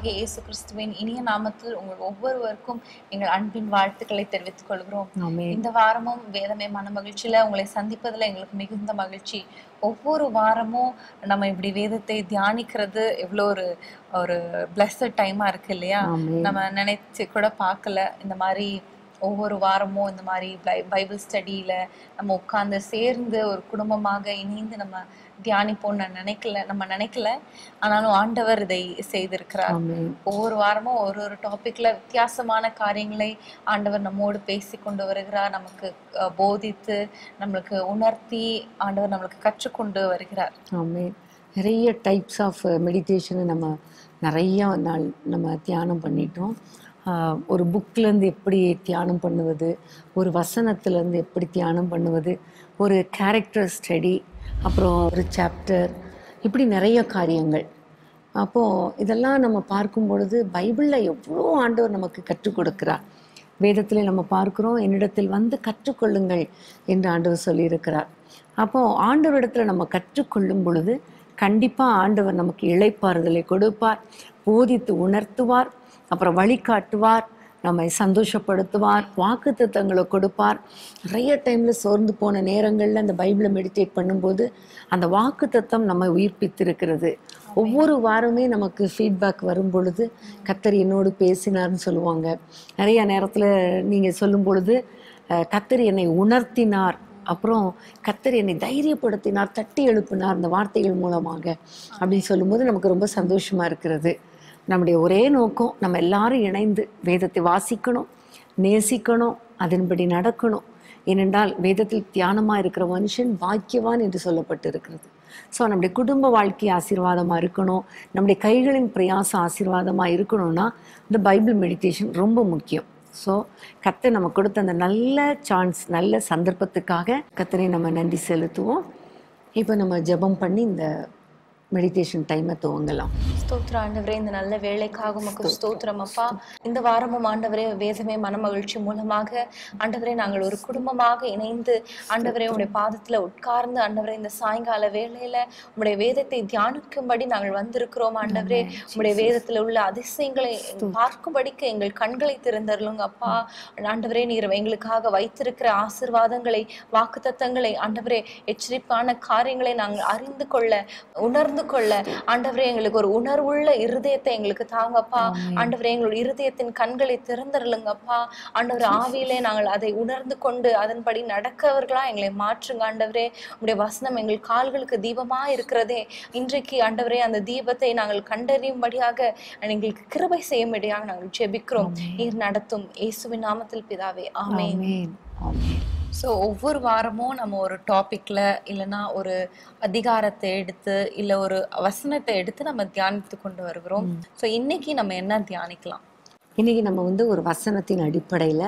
ஆண்டவராகிய இயேசு கிறிஸ்துவின் இனிய நாமத்தில் உங்கள் ஒவ்வொருவருக்கும் எங்கள் அன்பின் வாழ்த்துக்களை தெரிவித்துக் கொள்கிறோம் ஆமென் இந்த வாரமும் வேதமே மன மகிழ்ச்சியில உங்களை சந்திப்பதுல எங்களுக்கு மிகுந்த மகிழ்ச்சி ஒவ்வொரு வாரமும் நம்ம இப்படி வேதத்தை தியானிக்கிறது எவ்வளோ ஒரு ஒரு பிளஸட் டைமா இருக்கு இல்லையா ஆமென் நம்ம நினைச்சு கூட பார்க்கல இந்த மாதிரி ஒவ்வொரு வாரமும் இந்த மாதிரி பை- பைபிள் ஸ்டடியில நம்ம உட்கார்ந்து சேர்ந்து ஒரு குடும்பமாக இணைந்து நம்ம தியானிப்போம்னு நான் நினைக்கல நம்ம நினைக்கல ஆனாலும் ஆண்டவர் இதை செய்திருக்கிறார் ஆமென் ஒவ்வொரு வாரமும் ஒரு ஒரு டாபிக்ல வித்தியாசமான காரியங்களை ஆண்டவர் நம்மோடு பேசி கொண்டு வருகிறார் நமக்கு அஹ், போதித்து நம்மளுக்கு உணர்த்தி ஆண்டவர் நம்மளுக்கு கற்றுக்கொண்டு வருகிறார் ஆமென் நிறைய டைப்ஸ் ஆஃப் மெடிடேஷனை நம்ம நிறைய நாள் நம்ம தியானம் பண்ணிட்டோம் ஆஹ் ஒரு புக்லேருந்து எப்படி தியானம் பண்ணுவது ஒரு வசனத்துலேருந்து எப்படி தியானம் பண்ணுவது ஒரு கேரக்டர் ஸ்டடி அப்புறம் ஒரு சாப்டர் இப்படி நிறைய காரியங்கள் அப்போது இதெல்லாம் நம்ம பார்க்கும் பொழுது பைபிளில் எவ்வளோ ஆண்டவர் நமக்கு கற்றுக் கொடுக்கிறார் வேதத்தில் நம்ம பார்க்கிறோம் என்னிடத்தில் வந்து கற்றுக்கொள்ளுங்கள் என்று ஆண்டவர் சொல்லியிருக்கிறார் அப்போது ஆண்டவரிடத்தில் நம்ம கற்றுக்கொள்ளும் பொழுது கண்டிப்பாக ஆண்டவர் நமக்கு இளைப்பாறுதலை கொடுப்பார் போதித்து உணர்த்துவார் அப்புறம் வழிகாட்டுவார் நம்மை சந்தோஷப்படுத்துவார் வாக்குத்தத்தங்களை கொடுப்பார் நிறைய டைமில் சோர்ந்து போன நேரங்களில் அந்த பைபிளை மெடிடேட் பண்ணும்போது அந்த வாக்குத்தத்தம் நம்மை உயிர்ப்பித்திருக்கிறது ஒவ்வொரு வாரமே நமக்கு ஃபீட்பேக் வரும் பொழுது கத்தர் என்னோடு பேசினார்னு சொல்லுவாங்க நிறைய நேரத்தில் நீங்கள் சொல்லும் பொழுது அஹ், கத்தர் என்னை உணர்த்தினார் அப்புறம் கத்தர் என்னை தைரியப்படுத்தினார் தட்டி எழுப்பினார் அந்த வார்த்தைகள் மூலமாக அப்படின்னு சொல்லும்போது நமக்கு ரொம்ப சந்தோஷமா இருக்கிறது நம்முடைய ஒரே நோக்கம் நம்ம எல்லாரும் இணைந்து வேதத்தை வாசிக்கணும் நேசிக்கணும் அதன்படி நடக்கணும் ஏனென்றால் வேதத்தில் தியானமாக இருக்கிற மனுஷன் பாக்கியவான் என்று சொல்லப்பட்டு இருக்கிறது ஸோ நம்முடைய குடும்ப வாழ்க்கை ஆசீர்வாதமாக இருக்கணும் நம்முடைய கைகளின் பிரயாசம் ஆசீர்வாதமாக இருக்கணும்னா இந்த பைபிள் மெடிடேஷன் ரொம்ப முக்கியம் ஸோ கத்தை நம்ம கொடுத்த அந்த நல்ல சான்ஸ் நல்ல சந்தர்ப்பத்துக்காக கத்தரை நம்ம நன்றி செலுத்துவோம் இப்போ நம்ம ஜெபம் பண்ணி இந்த மெடிடேஷன் டைமை துவங்கலாம் ஸ்தோத்திர ஆண்டவரே இந்த நல்ல வேலைக்காக உமக்கு ஸ்தோத்திரம் அப்பா இந்த வாரமும் ஆண்டவரே வேதமே மனமகிழ்ச்சி மூலமாக ஆண்டவரே நாங்கள் ஒரு குடும்பமாக இணைந்து ஆண்டவரே உடைய பாதத்துல உட்கார்ந்து ஆண்டவரே இந்த சாயங்கால வேளையில உடைய வேதத்தை தியானிக்கும்படி நாங்கள் வந்திருக்கிறோம் ஆண்டவரே உடைய வேதத்துல உள்ள அதிசயங்களை பார்க்கும்படிக்கு எங்கள் கண்களை திறந்தருளுங்க அப்பா ஆண்டவரே நீர் எங்களுக்காக வைத்திருக்கிற ஆசிர்வாதங்களை வாக்குத்தத்தங்களை ஆண்டவரே எச்சரிப்பான காரியங்களை நாங்கள் அறிந்து கொள்ள உணர்ந்து கொள்ள ஆண்டவரே எங்களுக்கு ஒரு உணர்வுள்ள இருதயத்தை எங்களுக்கு தாங்கப்பா ஆண்டவரே எங்களுடைய இருதயத்தின் கண்களை திறந்தருளுங்கப்பா ஆண்டவரே ஆவியிலே நாங்கள் அதை உணர்ந்து கொண்டு அதன்படி நடக்கவர்களா எங்களை மாற்றுங்க ஆண்டவரே உடைய வசனம் எங்கள் கால்களுக்கு தீபமா இருக்கிறதே இன்றைக்கு ஆண்டவரே அந்த தீபத்தை நாங்கள் கண்டறியும்படியாக எங்களுக்கு கிருபை செய்யும்படியாக நாங்கள் ஜெபிக்கிறோம் நீர் நடத்தும் இயேசுவின் நாமத்தில் பிதாவே ஆமென் ஆமென் ஆமென் ஸோ ஒவ்வொரு வாரமும் நம்ம ஒரு டாபிக்ல இல்லைன்னா ஒரு அதிகாரத்தை எடுத்து இல்லை ஒரு வசனத்தை எடுத்து நம்ம தியானித்து கொண்டு வருகிறோம் ஸோ இன்னைக்கு நம்ம என்ன தியானிக்கலாம் இன்னைக்கு நம்ம வந்து ஒரு வசனத்தின் அடிப்படையில்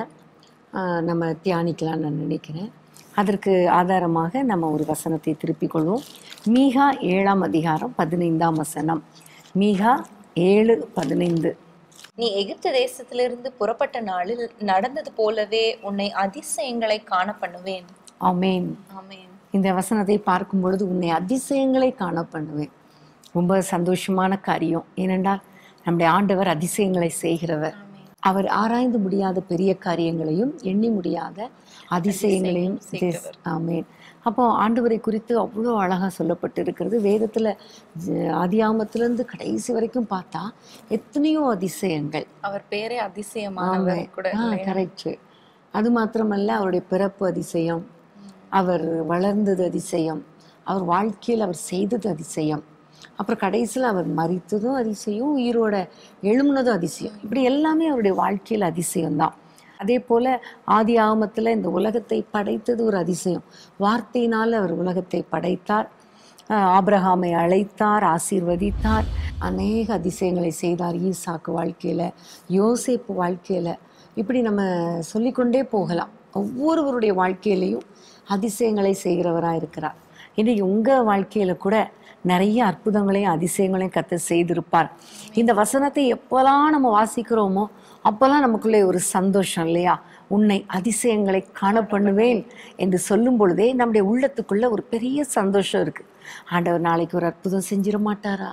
நம்ம தியானிக்கலாம்னு நான் நினைக்கிறேன் அதற்கு ஆதாரமாக நம்ம ஒரு வசனத்தை திருப்பிக் கொள்வோம் மீகா ஏழாம் அதிகாரம் பதினைந்தாம் வசனம் மீகா ஏழு பதினைந்து நீ எகிப்து தேசத்திலிருந்து புறப்பட்ட நாளில் நடந்தது போலவே உன்னை அதிசயங்களை காண பண்ணுவேன் ஆமென் ஆமென் இந்த வசனத்தை பார்க்கும் பொழுது உன்னை அதிசயங்களை காண பண்ணுவேன் ரொம்ப சந்தோஷமான காரியம் ஏனென்றால் நம்முடைய ஆண்டவர் அதிசயங்களை செய்கிறவர் அவர் ஆராய்ந்து முடியாத பெரிய காரியங்களையும் எண்ணி முடியாத அதிசயங்களையும் செய்கிறவர். ஆமென் அப்போ ஆண்டவரை குறித்து அவ்வளோ அழகாக சொல்லப்பட்டு இருக்கிறது வேதத்தில் ஆதியாமத்திலேருந்து கடைசி வரைக்கும் பார்த்தா எத்தனையோ அதிசயங்கள் அவர் பேரே அதிசயமானவர் கூட இல்லையா? கரெக்ட் அது மாத்திரமல்ல அவருடைய பிறப்பு அதிசயம் அவர் வளர்ந்தது அதிசயம் அவர் வாழ்க்கையில் அவர் செய்தது அதிசயம் அப்புறம் கடைசியில் அவர் மரித்ததும் அதிசயம் உயிரோட எழும்புனதும் அதிசயம் இப்படி எல்லாமே அவருடைய வாழ்க்கையில் அதிசயம்தான் அதே போல ஆதி ஆகமத்தில் இந்த உலகத்தை படைத்தது ஒரு அதிசயம் வார்த்தையினால் அவர் உலகத்தை படைத்தார் ஆஹ் ஆபிரகாமை அழைத்தார் ஆசீர்வதித்தார் அநேக அதிசயங்களை செய்தார் ஈசாக்கு வாழ்க்கையில் யோசேப்பு வாழ்க்கையில் இப்படி நம்ம சொல்லிக்கொண்டே போகலாம் ஒவ்வொருவருடைய வாழ்க்கையிலையும் அதிசயங்களை செய்கிறவராக இருக்கிறார் இன்றைக்கி உங்கள் வாழ்க்கையில் கூட நிறைய அற்புதங்களையும் அதிசயங்களையும் கத்த செய்திருப்பார் இந்த வசனத்தை எப்போல்லாம் நம்ம வாசிக்கிறோமோ அப்போல்லாம் நமக்குள்ளே ஒரு சந்தோஷம் இல்லையா உன்னை அதிசயங்களை காண பண்ணுவேன் என்று சொல்லும் பொழுதே நம்முடைய உள்ளத்துக்குள்ள ஒரு பெரிய சந்தோஷம் இருக்கு ஆண்டவர் நாளைக்கு ஒரு அற்புதம் செஞ்சிட மாட்டாரா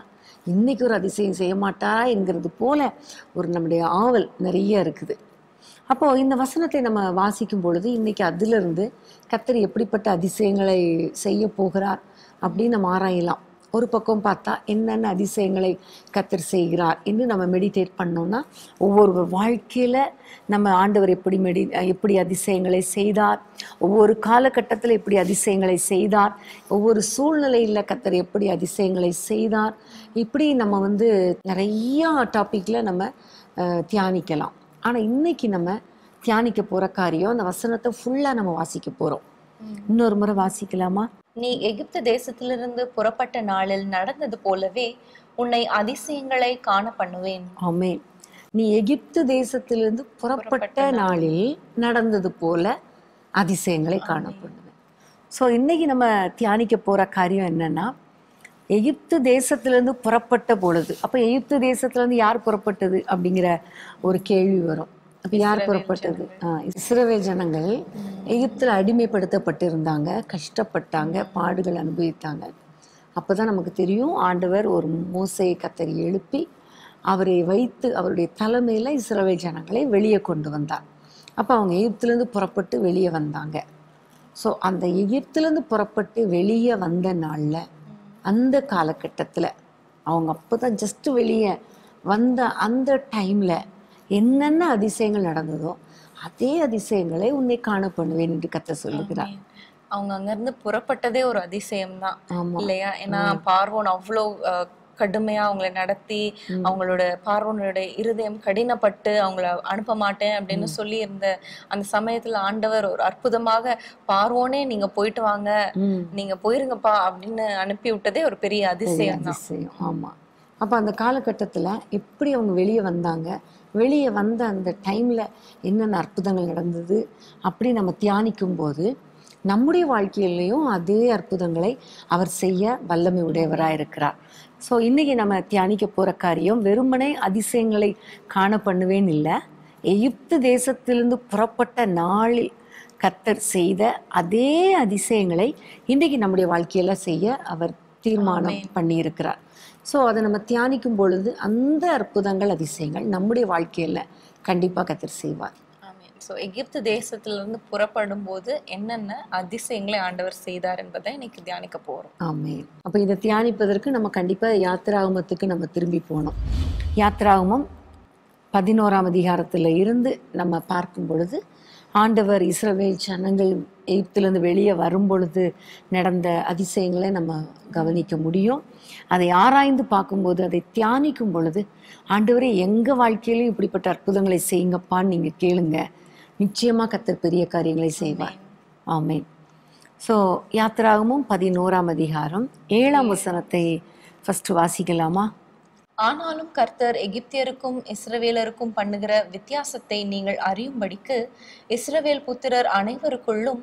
இன்னைக்கு ஒரு அதிசயம் செய்ய மாட்டா என்கிறது போல ஒரு நம்முடைய ஆவல் நிறைய இருக்குது அப்போ இந்த வசனத்தை நம்ம வாசிக்கும் பொழுது இன்னைக்கு அதிலிருந்து கத்தர் எப்படிப்பட்ட அதிசயங்களை செய்ய போகிறார் அப்படின்னு நம்ம ஆராயலாம் ஒரு பக்கம் பார்த்தா என்னென்ன அதிசயங்களை கத்தர் செய்கிறார் என்று நம்ம மெடிடேட் பண்ணோம்னா ஒவ்வொரு வாழ்க்கையில் நம்ம ஆண்டவர் எப்படி மெடி எப்படி அதிசயங்களை செய்தார் ஒவ்வொரு காலகட்டத்தில் எப்படி அதிசயங்களை செய்தார் ஒவ்வொரு சூழ்நிலையில் கத்தர் எப்படி அதிசயங்களை செய்தார் இப்படி நம்ம வந்து நிறையா டாப்பிக்கில் நம்ம அஹ், தியானிக்கலாம் ஆனால் இன்னைக்கு நம்ம தியானிக்க போகிற காரியம் அந்த வசனத்தை ஃபுல்லாக நம்ம வாசிக்க போகிறோம் இன்னொரு முறை வாசிக்கலாமா நீ எகிப்து தேசத்திலிருந்து புறப்பட்ட நாளில் நடந்தது போலவே உன்னை அதிசயங்களை காண பண்ணுவேன் ஆமென் நீ எகிப்து தேசத்திலிருந்து புறப்பட்ட நாளில் நடந்தது போல அதிசயங்களை காணப்படுவேன் ஸோ இன்னைக்கு நம்ம தியானிக்க போகிற காரியம் என்னன்னா எகிப்து தேசத்திலிருந்து புறப்பட்ட பொழுது அப்போ எகிப்து தேசத்திலிருந்து யார் புறப்பட்டது அப்படிங்கிற ஒரு கேள்வி வரும் அப்போ யார் புறப்பட்டது ஆ, இஸ்ரவேல் ஜனங்கள் எகிப்தில் அடிமைப்படுத்தப்பட்டிருந்தாங்க கஷ்டப்பட்டாங்க பாடுகள் அனுபவித்தாங்க அப்போ தான் நமக்கு தெரியும் ஆண்டவர் ஒரு மோசையை கத்தரி எழுப்பி அவரை வைத்து அவருடைய தலைமையில் இஸ்ரவேல் ஜனங்களை வெளியே கொண்டு வந்தார் அப்போ அவங்க எகிப்திலேருந்து புறப்பட்டு வெளியே வந்தாங்க ஸோ அந்த எகிப்திலேருந்து புறப்பட்டு வெளியே வந்த நாளில் அந்த காலகட்டத்தில் அவங்க அப்போ தான் ஜஸ்ட்டு வெளியே வந்த அந்த டைமில் என்னென்ன அதிசயங்கள் நடந்ததோ அதே அதிசயங்களை உன்னை காண பண்ணுவேன் என்று கத்த சொல்லுகிறார் அவங்க அங்கிருந்து புறப்பட்டதே ஒரு அதிசயம்தான் ஆமா இல்லையா ஏன்னா பார்வோன் அவ்வளோ அஹ், கடுமையா அவங்களை நடத்தி அவங்களோட பார்வோனோட இருதயம் கடினப்பட்டு அவங்கள அனுப்ப மாட்டேன் அப்படின்னு சொல்லி இருந்த அந்த சமயத்துல ஆண்டவர் ஒரு அற்புதமாக பார்வோனே நீங்க போயிட்டு வாங்க ம் நீங்க போயிருங்கப்பா அப்படின்னு அனுப்பி விட்டதே ஒரு பெரிய அதிசயம் தான் அதிசயம் ஆமாம் அப்போ அந்த காலகட்டத்தில் எப்படி அவங்க வெளியே வந்தாங்க வெளியே வந்த அந்த டைமில் என்னென்ன அற்புதங்கள் நடந்தது அப்படி நம்ம தியானிக்கும் போது நம்முடைய வாழ்க்கையிலையும் அதே அற்புதங்களை அவர் செய்ய வல்லமை உடையவராக இருக்கிறார் ஸோ இன்றைக்கி நம்ம தியானிக்க போகிற காரியம் வெறுமனே அதிசயங்களை காண பண்ணுவேன் இல்லை எகிப்து தேசத்திலிருந்து புறப்பட்ட நாளில் கர்த்தர் செய்த அதே அதிசயங்களை இன்றைக்கு நம்முடைய வாழ்க்கையில செய்ய அவர் தீர்மானம் பண்ணியிருக்கிறார் ஸோ அதை நம்ம தியானிக்கும் பொழுது அந்த அற்புதங்கள் அதிசயங்கள் நம்முடைய வாழ்க்கையில கண்டிப்பாக கர்த்தர் செய்வார் ஸோ எகிப்து தேசத்திலிருந்து புறப்படும் போது என்னென்ன அதிசயங்களை ஆண்டவர் செய்தார் என்பதை இன்னைக்கு தியானிக்க போறோம் ஆமென் அப்போ இதை தியானிப்பதற்கு நம்ம கண்டிப்பாக யாத்திராகமத்துக்கு நம்ம திரும்பி போனோம் யாத்திராகமம் பதினோராம் அதிகாரத்தில் இருந்து நம்ம பார்க்கும் பொழுது ஆண்டவர் இஸ்ரவேல் ஜனங்கள் எகிப்திலிருந்து வெளியே வரும் பொழுது நடந்த அதிசயங்களை நம்ம கவனிக்க முடியும் அதை ஆராய்ந்து பார்க்கும்போது அதை தியானிக்கும் பொழுது ஆண்டவரே எங்கள் வாழ்க்கையிலும் இப்படிப்பட்ட அற்புதங்களை செய்யுங்கப்பான்னு நீங்கள் கேளுங்க நிச்சயமாக கத்தர் பெரிய காரியங்களை செய்வார் ஆமென் ஸோ யாத்திராகமும் பதினோராம் அதிகாரம் ஏழாம் வசனத்தை ஃபர்ஸ்ட் வாசிக்கலாமா ஆனாலும் கர்த்தர் எகிப்தியருக்கும் இஸ்ரவேலருக்கும் பண்ணுகிற வித்தியாசத்தை நீங்கள் அறியும்படிக்கு இஸ்ரவேல் புத்திரர் அனைவருக்குள்ளும்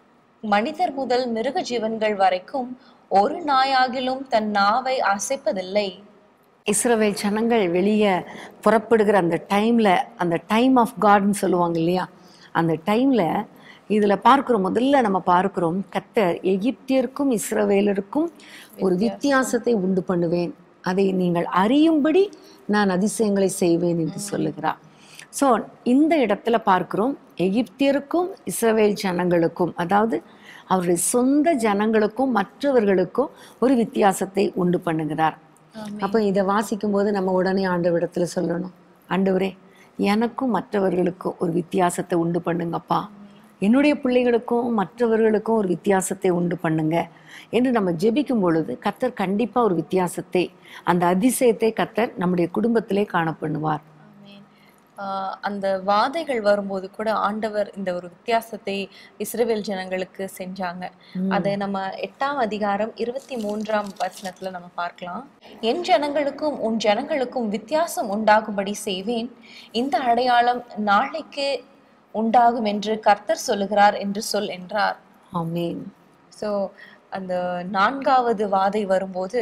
மனிதர் முதல் மிருக ஜீவன்கள் வரைக்கும் ஒரு நாயாகிலும் தன் நாவை அசைப்பதில்லை இஸ்ரவேல் ஜனங்கள் வெளியே புறப்படுகிற அந்த டைமில் அந்த டைம் ஆஃப் காட்னு சொல்லுவாங்க இல்லையா அந்த டைமில் இதில் பார்க்குறோம் முதல்ல நம்ம பார்க்குறோம் கர்த்தர் எகிப்தியருக்கும் இஸ்ரவேலருக்கும் ஒரு வித்தியாசத்தை உண்டு பண்ணுவேன் அதை நீங்கள் அறியும்படி நான் அதிசயங்களை செய்வேன் என்று சொல்லுகிறார் ஸோ இந்த இடத்துல பார்க்கிறோம் எகிப்தியருக்கும் இஸ்ரவேல் ஜனங்களுக்கும் அதாவது அவருடைய சொந்த ஜனங்களுக்கும் மற்றவர்களுக்கும் ஒரு வித்தியாசத்தை உண்டு பண்ணுகிறார் அப்போ இதை வாசிக்கும் போது நம்ம உடனே ஆண்டவரிடத்துல சொல்லணும் ஆண்டவரே எனக்கும் மற்றவர்களுக்கும் ஒரு வித்தியாசத்தை உண்டு பண்ணுங்கப்பா என்னுடைய பிள்ளைகளுக்கும் மற்றவர்களுக்கும் ஒரு வித்தியாசத்தை உண்டு பண்ணுங்க என்று நம்ம ஜெபிக்கும் பொழுது கத்தர் கண்டிப்பாக ஒரு வித்தியாசத்தை அந்த அதிசயத்தை கத்தர் நம்முடைய குடும்பத்திலே காண பண்ணுவார் ஆமென். ஆஹ் அந்த வாதைகள் வரும்போது கூட ஆண்டவர் இந்த ஒரு வித்தியாசத்தை இஸ்ரவேல் ஜனங்களுக்கு செஞ்சாங்க அதை நம்ம எட்டாம் அதிகாரம் இருபத்தி மூன்றாம் வசனத்துல நம்ம பார்க்கலாம் என் ஜனங்களுக்கும் உன் ஜனங்களுக்கும் வித்தியாசம் உண்டாகும்படி செய்வேன் இந்த அடையாளம் நாளைக்கு உண்டாகும் என்று கர்த்தர் சொல்லுகிறார் என்று சொல் என்றார் ஆமென் ஸோ அந்த நான்காவது வாதை வரும்போது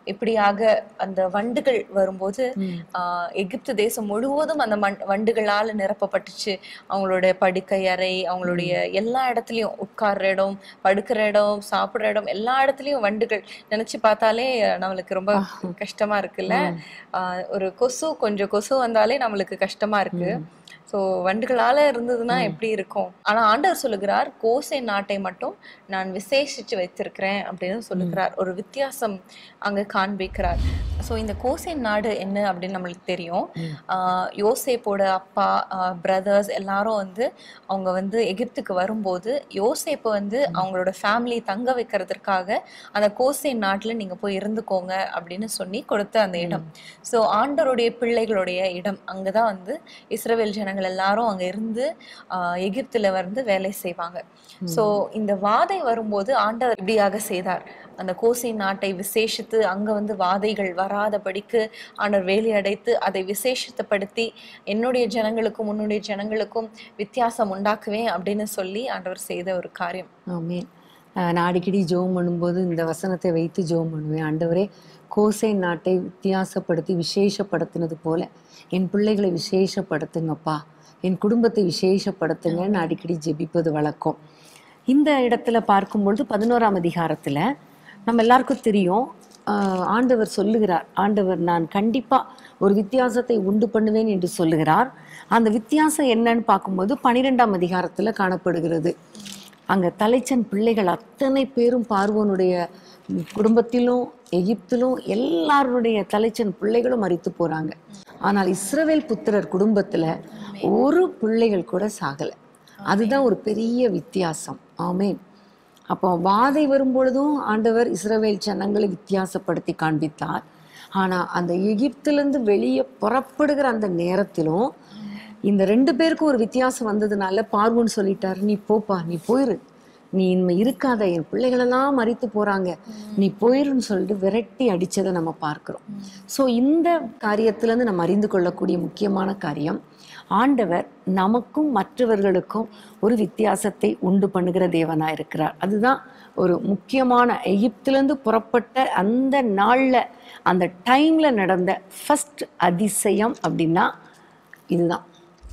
இப்படியாக அந்த வண்டுகள் வரும்போது ஆஹ் எகிப்து தேசம் முழுவதும் அந்த மண் வண்டுகளால நிரப்பப்பட்டுச்சு அவங்களோட படுக்கை அறை அவங்களுடைய எல்லா இடத்துலயும் உட்கார்ற இடம் படுக்கிற இடம் சாப்பிடுற இடம் எல்லா இடத்துலயும் வண்டுகள் நினைச்சு பார்த்தாலே நம்மளுக்கு ரொம்ப கஷ்டமா இருக்குல்ல ஆஹ் ஒரு கொசு கொஞ்சம் கொசு வந்தாலே நம்மளுக்கு கஷ்டமா இருக்கு சோ வண்டுகளால இருந்ததுன்னா எப்படி இருக்கும் ஆனா ஆண்டவர் சொல்லுகிறார் கோசை நாட்டை மட்டும் நான் விசேஷிச்சு வைத்திருக்கிறேன் அப்படின்னு சொல்லுகிறார் ஒரு வித்தியாசம் அங்க காண்பிக்கிறார் சோ இந்த கோசை நாடு என்ன அப்படின்னு நம்மளுக்கு தெரியும் ஆஹ் யோசேப்போட அப்பா பிரதர்ஸ் எல்லாரும் வந்து அவங்க வந்து எகிப்துக்கு வரும்போது யோசேப்பு வந்து அவங்களோட ஃபேமிலி தங்க வைக்கிறதுக்காக அந்த கோசை நாட்டுல நீங்க போய் இருந்துக்கோங்க அப்படின்னு சொல்லி கொடுத்த அந்த இடம் சோ ஆண்டவருடைய பிள்ளைகளுடைய இடம் அங்கதான் வந்து இஸ்ரவேல் ஜனங்கள் எல்லாரும் அங்க இருந்து ஆஹ் எகிப்துல வந்து வேலை செய்வாங்க சோ இந்த வாதை வரும்போது ஆண்டவர் இப்படியாக செய்தார் அந்த கோசி நாட்டை விசேஷித்து அங்க வந்து வாதைகள் வராதபடிக்கு ஆண்டவர் வேலி அடைத்து அதை விசேஷத்தைப்படுத்தி என்னுடைய ஜனங்களுக்கும் உன்னுடைய ஜனங்களுக்கும் வித்தியாசம் உண்டாக்குவேன் அப்படின்னு சொல்லி ஆண்டவர் செய்த ஒரு காரியம் ஆமென் அஹ் நான் அடிக்கடி ஜெபம் பண்ணும்போது இந்த வசனத்தை வைத்து ஜெபம் பண்ணுவேன் ஆண்டவரே கோசை நாட்டை வித்தியாசப்படுத்தி விசேஷப்படுத்தினது போல என் பிள்ளைகளை விசேஷப்படுத்துங்கப்பா என் குடும்பத்தை விசேஷப்படுத்துங்கன்னு அடிக்கடி ஜெபிப்பது வழக்கம் இந்த இடத்துல பார்க்கும்பொழுது பதினோராம் அதிகாரத்துல நம்ம எல்லாருக்கும் தெரியும் ஆஹ் ஆண்டவர் சொல்லுகிறார் ஆண்டவர் நான் கண்டிப்பா ஒரு வித்தியாசத்தை உண்டு பண்ணுவேன் என்று சொல்லுகிறார் அந்த வித்தியாசம் என்னன்னு பார்க்கும்போது பனிரெண்டாம் அதிகாரத்துல காணப்படுகிறது அங்க தலைச்சன் பிள்ளைகள் அத்தனை பேரும் பார்வோனுடைய குடும்பத்திலும் எகிப்திலும் எல்லாருடைய தலைச்சன் பிள்ளைகளும் மரித்து போறாங்க ஆனால் இஸ்ரவேல் புத்திரர் குடும்பத்துல ஒரு பிள்ளைகள் கூட சாகல அதுதான் ஒரு பெரிய வித்தியாசம் ஆமென் அப்போ வாதை வரும்பொழுதும் ஆண்டவர் இஸ்ரவேல் ஜனங்களை வித்தியாசப்படுத்தி காண்பித்தார் ஆனா அந்த எகிப்திலிருந்து வெளியே புறப்படுகிற அந்த நேரத்திலும் இந்த ரெண்டு பேருக்கும் ஒரு வித்தியாசம் வந்ததுனால பார்வோன்னு சொல்லிட்டாரு நீ போப்பா நீ போயிரு நீ இனிமே இருக்காத என் பிள்ளைகளெல்லாம் மறித்து போறாங்க நீ போயிருன்னு சொல்லிட்டு விரட்டி அடிச்சதை நம்ம பார்க்கிறோம் ஸோ இந்த காரியத்திலேருந்து நம்ம அறிந்து கொள்ளக்கூடிய முக்கியமான காரியம் ஆண்டவர் நமக்கும் மற்றவர்களுக்கும் ஒரு வித்தியாசத்தை உண்டு பண்ணுகிற தேவனா இருக்கிறார் அதுதான் ஒரு முக்கியமான எகிப்திலிருந்து புறப்பட்ட அந்த நாள்ல அந்த டைம்ல நடந்த ஃபர்ஸ்ட் அதிசயம் அப்படின்னா இதுதான்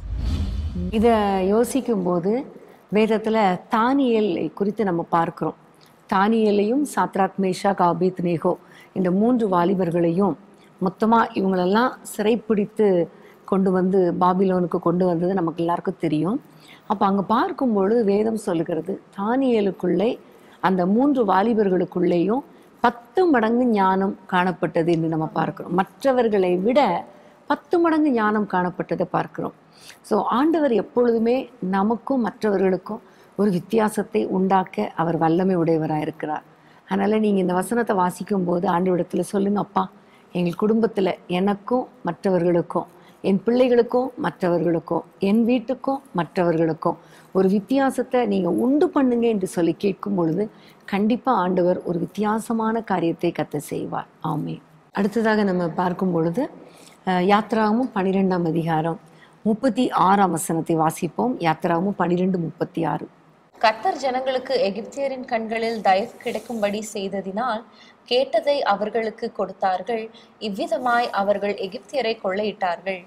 இதை யோசிக்கும்போது வேதத்தில் தானியேலை குறித்து நம்ம பார்க்கிறோம் தானியேலையும் சாத்ராக் மேஷாக் ஆபேத் நேகோ இந்த மூன்று வாலிபர்களையும் மொத்தமாக இவங்களெல்லாம் சிறைப்பிடித்து கொண்டு வந்து பாபிலோனுக்கு கொண்டு வந்தது நமக்கு எல்லாருக்கும் தெரியும் அப்போ அங்கே பார்க்கும்பொழுது வேதம் சொல்லுகிறது தானியேலுக்குள்ளே அந்த மூன்று வாலிபர்களுக்குள்ளேயும் பத்து மடங்கு ஞானம் காணப்பட்டது என்று நம்ம பார்க்கிறோம் மற்றவர்களை விட பத்து மடங்கு ஞானம் காணப்பட்டதை பார்க்கிறோம் ஸோ ஆண்டவர் எப்பொழுதுமே நமக்கும் மற்றவர்களுக்கும் ஒரு வித்தியாசத்தை உண்டாக்க அவர் வல்லமை உடையவராக இருக்கிறார் அதனால் நீங்கள் இந்த வசனத்தை வாசிக்கும் போது ஆண்டவரிடத்தில் சொல்லுங்க அப்பா எங்கள் குடும்பத்தில் எனக்கும் மற்றவர்களுக்கும் என் பிள்ளைகளுக்கும் மற்றவர்களுக்கும் என் வீட்டுக்கும் மற்றவர்களுக்கும் ஒரு வித்தியாசத்தை நீங்கள் உண்டு பண்ணுங்க என்று சொல்லி கேட்கும் பொழுது கண்டிப்பாக ஆண்டவர் ஒரு வித்தியாசமான காரியத்தை கத்த செய்வார் ஆமே அடுத்ததாக நம்ம பார்க்கும் பொழுது அஹ், யாத்ராகமும் பன்னிரெண்டாம் அதிகாரம் முப்பத்தி ஆறாம் வசனத்தை வாசிப்போம் யாத்ராகமும் பன்னிரெண்டு முப்பத்தி ஆறு கர்த்தர் ஜனங்களுக்கு எகிப்தியரின் கண்களில் தயவு கிடைக்கும்படி செய்ததினால் கேட்டதை அவர்களுக்கு கொடுத்தார்கள் இவ்விதமாய் அவர்கள் எகிப்தியரை கொள்ளையிட்டார்கள்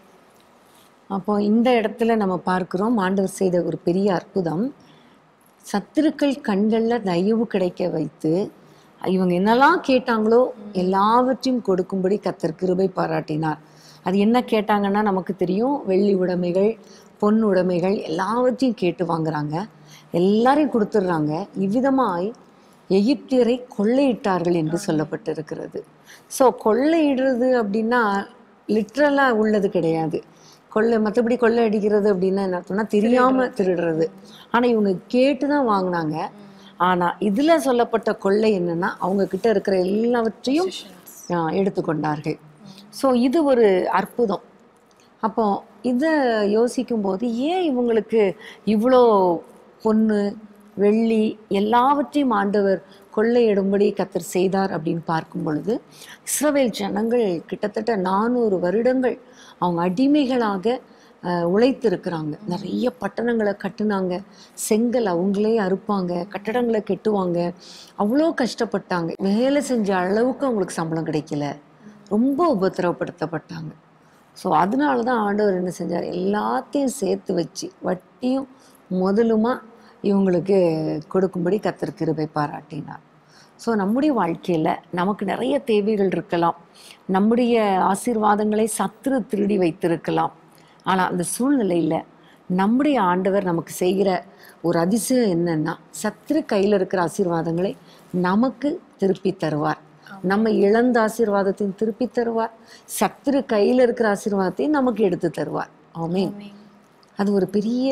அப்போ இந்த இடத்துல நம்ம பார்க்கிறோம் ஆண்டவர் செய்த ஒரு பெரிய அற்புதம் சத்துருக்கள் கண்களில் தயவு கிடைக்க வைத்து இவங்க என்னெல்லாம் கேட்டாங்களோ எல்லாவற்றையும் கொடுக்கும்படி கத்தர் கிருபை பாராட்டினார் அது என்ன கேட்டாங்கன்னா நமக்கு தெரியும் வெள்ளி உடைமைகள் பொன் உடைமைகள் எல்லாவற்றையும் கேட்டு வாங்குறாங்க எல்லாரையும் கொடுத்துட்றாங்க இவ்விதமாய் எகிப்தியரை கொள்ளையிட்டார்கள் என்று சொல்லப்பட்டிருக்கிறது ஸோ கொள்ளையிடுறது அப்படின்னா லிட்ரலாக உள்ளது கிடையாது கொள்ளை மற்றபடி கொள்ளை அடிக்கிறது அப்படின்னா என்ன அர்த்தம்னா தெரியாம திருடுறது ஆனா இவங்க கேட்டு தான் வாங்கினாங்க ஆனா இதுல சொல்லப்பட்ட கொள்ளை என்னன்னா அவங்க கிட்ட இருக்கிற எல்லாவற்றையும் ஆ, எடுத்துக்கொண்டார்கள் ஸோ இது ஒரு அற்புதம் அப்போ இதை யோசிக்கும்போது ஏன் இவங்களுக்கு இவ்வளோ பொண்ணு வெள்ளி எல்லாவற்றையும் ஆண்டவர் கொள்ளையிடும்படி கத்தர் செய்தார் அப்படின்னு பார்க்கும் பொழுது இஸ்ரவேல் ஜனங்கள் கிட்டத்தட்ட நானூறு வருடங்கள் அவங்க அடிமைகளாக அஹ், உழைத்திருக்கிறாங்க நிறைய பட்டணங்களை கட்டுனாங்க செங்கல் அவங்களே அறுப்பாங்க கட்டடங்களை கெட்டுவாங்க அவ்வளோ கஷ்டப்பட்டாங்க வேலை செஞ்ச அளவுக்கு அவங்களுக்கு சம்பளம் கிடைக்கல ரொம்ப உபத்திரவப்படுத்தப்பட்டாங்க ஸோ அதனால தான் ஆண்டவர் என்ன செஞ்சார் எல்லாத்தையும் சேர்த்து வச்சு வட்டியும் முதலுமா இவங்களுக்கு கொடுக்கும்படி கத்தர் கிருபை பாராட்டினார் ஸோ நம்முடைய வாழ்க்கையில் நமக்கு நிறைய தேவைகள் இருக்கலாம் நம்முடைய ஆசீர்வாதங்களை சத்துரு திருடி வைத்திருக்கலாம் ஆனால் அந்த சூழ்நிலையில் நம்முடைய ஆண்டவர் நமக்கு செய்கிற ஒரு அதிசயம் என்னன்னா சத்துரு கையில் இருக்கிற ஆசீர்வாதங்களை நமக்கு திருப்பி தருவார் நம்ம இழந்த ஆசீர்வாதத்தையும் திருப்பி தருவார் சத்துரு கையில் இருக்கிற ஆசீர்வாதத்தையும் நமக்கு எடுத்து தருவார் ஆமென் அது ஒரு பெரிய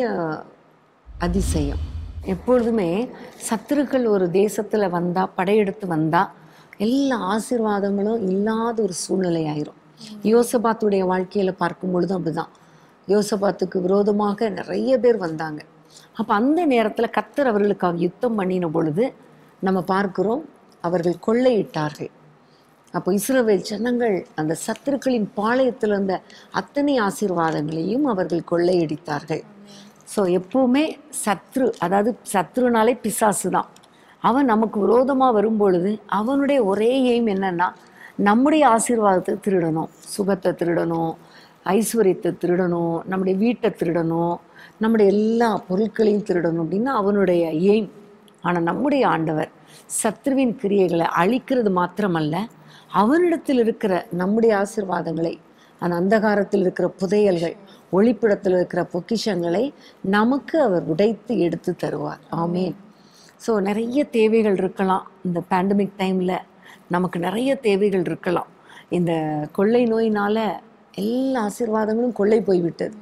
அதிசயம் எப்பொழுதுமே சத்துருக்கள் ஒரு தேசத்துல வந்தா படையெடுத்து வந்தா எல்லா ஆசீர்வாதங்களும் இல்லாத ஒரு சூழ்நிலை ஆயிரும் யோசபாத்துடைய வாழ்க்கையில பார்க்கும் பொழுதும் அப்படிதான் யோசபாத்துக்கு விரோதமாக நிறைய பேர் வந்தாங்க அப்ப அந்த நேரத்துல கத்தர் அவர்களுக்காக யுத்தம் பண்ணின பொழுது நம்ம பார்க்கிறோம் அவர்கள் கொள்ளையிட்டார்கள் அப்போ இஸ்ரவேல் ஜனங்கள் அந்த சத்துருக்களின் பாளையத்தில் இருந்த அத்தனை ஆசீர்வாதங்களையும் அவர்கள் கொள்ளையடித்தார்கள் ஸோ எப்பவுமே சத்ரு அதாவது சத்ருனாலே பிசாசு தான் அவன் நமக்கு விரோதமாக வரும்பொழுது அவனுடைய ஒரே எய்ம் என்னன்னா நம்முடைய ஆசீர்வாதத்தை திருடணும் சுகத்தை திருடணும் ஐஸ்வர்யத்தை திருடணும் நம்முடைய வீட்டை திருடணும் நம்முடைய எல்லா பொருட்களையும் திருடணும் அப்படின்னு அவனுடைய எய்ம் ஆனால் நம்முடைய ஆண்டவர் சத்ருவின் கிரியைகளை அழிக்கிறது மாத்திரமல்ல அவனிடத்தில் இருக்கிற நம்முடைய ஆசீர்வாதங்களை அந்த அந்தகாரத்தில் இருக்கிற புதையல்கள் ஒளிப்பிடத்தில் இருக்கிற பொக்கிஷங்களை நமக்கு அவர் உடைத்து எடுத்து தருவார் ஆமேன் ஸோ நிறைய தேவைகள் இருக்கலாம் இந்த பேண்டமிக் டைமில் நமக்கு நிறைய தேவைகள் இருக்கலாம் இந்த கொள்ளை நோயினால எல்லா ஆசீர்வாதங்களும் கொள்ளை போய்விட்டது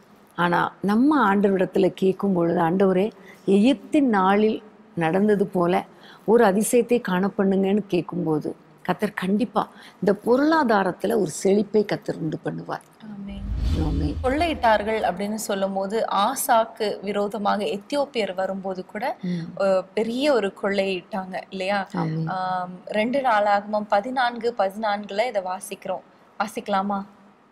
ஆனால் நம்ம ஆண்டவரிடத்தில் கேட்கும் பொழுது ஆண்டவரே எகிப்தின் நாளில் நடந்தது போல ஒரு அதிசயத்தை காணப்பண்ணுங்கன்னு கேட்கும்போது கத்தர் கண்டிப்பா இந்த பொருளாதாரத்துல ஒரு செழிப்பை கத்தர் உண்டு பண்ணுவார் ஆமென். ஆமென். கொள்ளையிட்டார்கள் அப்படின்னு சொல்லும்போது ஆசாக்கு விரோதமாக எத்தியோப்பியர் வரும்போது கூட அஹ், பெரிய ஒரு கொள்ளையிட்டாங்க இல்லையா ஆமென். ஆம், ரெண்டு நாளாகமும் பதினான்கு பதினான்குல இதை வாசிக்கிறோம் வாசிக்கலாமா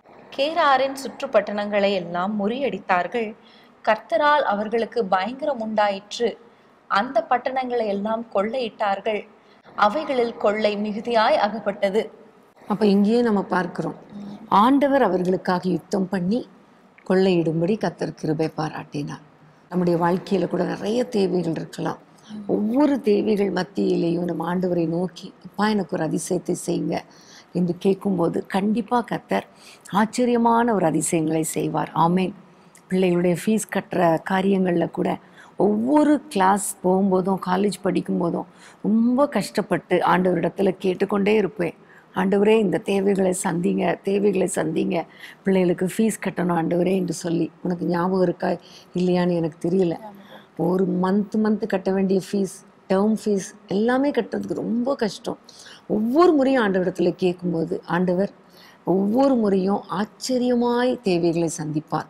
கேராரின் சுற்றுப்பட்டணங்களை எல்லாம் முறியடித்தார்கள் கர்த்தரால் அவர்களுக்கு பயங்கரம் உண்டாயிற்று அந்த பட்டணங்களை எல்லாம் கொள்ளையிட்டார்கள் அவைகளில் கொள்ளை மிகுதியாய் அகப்பட்டது அப்ப இங்கேயே நம்ம பார்க்கிறோம் ஆண்டவர் அவர்களுக்காக யுத்தம் பண்ணி கொள்ளையிடும்படி கத்தர் கிருபை பாராட்டினார் நம்முடைய வாழ்க்கையில கூட நிறைய தேவைகள் இருக்கலாம் ஒவ்வொரு தேவைகள் மத்தியிலேயும் நம்ம ஆண்டவரை நோக்கி அப்பா எனக்கு ஒரு அதிசயத்தை செய்யுங்க என்று கேட்கும்போது கண்டிப்பா கத்தர் ஆச்சரியமான ஒரு அதிசயங்களை செய்வார் ஆமென் பிள்ளைகளுடைய ஃபீஸ் கட்டுற காரியங்களில் கூட ஒவ்வொரு கிளாஸ் போகும்போதும் காலேஜ் படிக்கும்போதும் ரொம்ப கஷ்டப்பட்டு ஆண்டவரிடத்துல கேட்டுக்கொண்டே இருப்பேன் ஆண்டவரே இந்த தேவைகளை சந்திங்க தேவைகளை சந்திங்க பிள்ளைகளுக்கு ஃபீஸ் கட்டணும் ஆண்டவரே என்று சொல்லி உனக்கு ஞாபகம் இருக்கா இல்லையான்னு எனக்கு தெரியல ஒரு மந்த் மந்த் கட்ட வேண்டிய ஃபீஸ் டேர்ம் ஃபீஸ் எல்லாமே கட்டுறதுக்கு ரொம்ப கஷ்டம் ஒவ்வொரு முறையும் ஆண்டவரிடத்துல கேட்கும்போது ஆண்டவர் ஒவ்வொரு முறையும் ஆச்சரியமாய் தேவைகளை சந்திப்பார்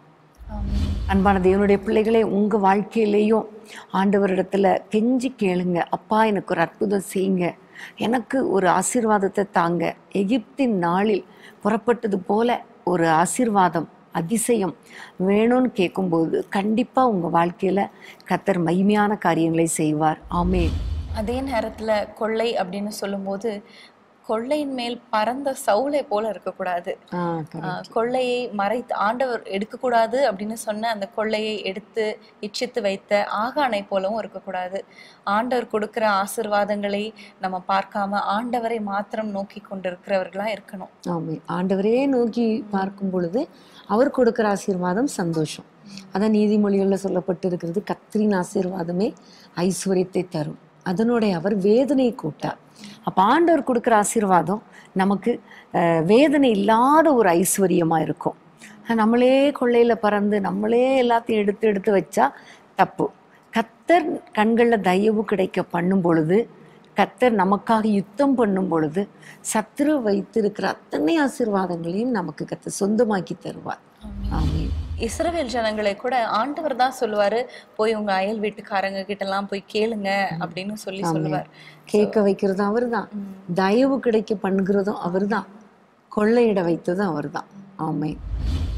அன்பான தேவனுடைய பிள்ளைகளே உங்கள் வாழ்க்கையிலேயும் ஆண்டவரிடத்துல கெஞ்சி கேளுங்க அப்பா எனக்கு ஒரு அற்புதம் செய்யுங்க எனக்கு ஒரு ஆசீர்வாதத்தை தாங்க எகிப்தின் நாளில் புறப்பட்டது போல ஒரு ஆசீர்வாதம் அதிசயம் வேணும்னு கேட்கும்போது கண்டிப்பாக உங்கள் வாழ்க்கையில் கத்தர் மகிமையான காரியங்களை செய்வார் ஆமென் அதே நேரத்துல கொள்ளை அப்படின்னு சொல்லும்போது கொள்ளையின் மேல் பறந்த சவுளை போல இருக்கக்கூடாது ஆ correct. ஆஹ் கொள்ளையை மறைத்து ஆண்டவர் எடுக்கக்கூடாது அப்படின்னு சொன்ன அந்த கொள்ளையை எடுத்து இச்சித்து வைத்த ஆகானை போலவும் இருக்கக்கூடாது ஆண்டவர் கொடுக்கிற ஆசிர்வாதங்களை நம்ம பார்க்காம ஆண்டவரை மாத்திரம் நோக்கி கொண்டிருக்கிறவர்களா இருக்கணும் ஆமென் ஆண்டவரே நோக்கி பார்க்கும் பொழுது அவர் கொடுக்கிற ஆசீர்வாதம் சந்தோஷம் அதான் நீதிமொழிகளில் சொல்லப்பட்டிருக்கிறது கத்திரின் ஆசீர்வாதமே ஐஸ்வர்யத்தை தரும் அதனுடைய அவர் வேதனை கூட்டார் அப்ப ஆண்டவர் கொடுக்கிற ஆசீர்வாதம் நமக்கு அஹ், வேதனை இல்லாத ஒரு ஐஸ்வர்யமா இருக்கும் நம்மளே கொள்ளையில பறந்து நம்மளே எல்லாத்தையும் எடுத்து எடுத்து வச்சா தப்பு கத்தர் கண்களில் தயவு கிடைக்க பண்ணும் பொழுது கத்தர் நமக்காக யுத்தம் பண்ணும் பொழுது சத்துரு வைத்திருக்கிற அத்தனை ஆசீர்வாதங்களையும் நமக்கு கத்தர் சொந்தமாக்கி தருவார் ஆமென் இஸ்ரவேல் ஜனங்களை கூட ஆண்டவர் தான் சொல்லுவாரு போய் உங்க அயல் வீட்டுக்காரங்க கிட்ட எல்லாம் போய் கேளுங்க அப்படின்னு சொல்லி சொல்லுவார் கேட்க வைக்கிறதும் அவர்தான் தயவு கிடைக்க பண்ணுகிறதும் அவர்தான் கொள்ளையிட வைத்ததும் அவர்தான் ஆமென்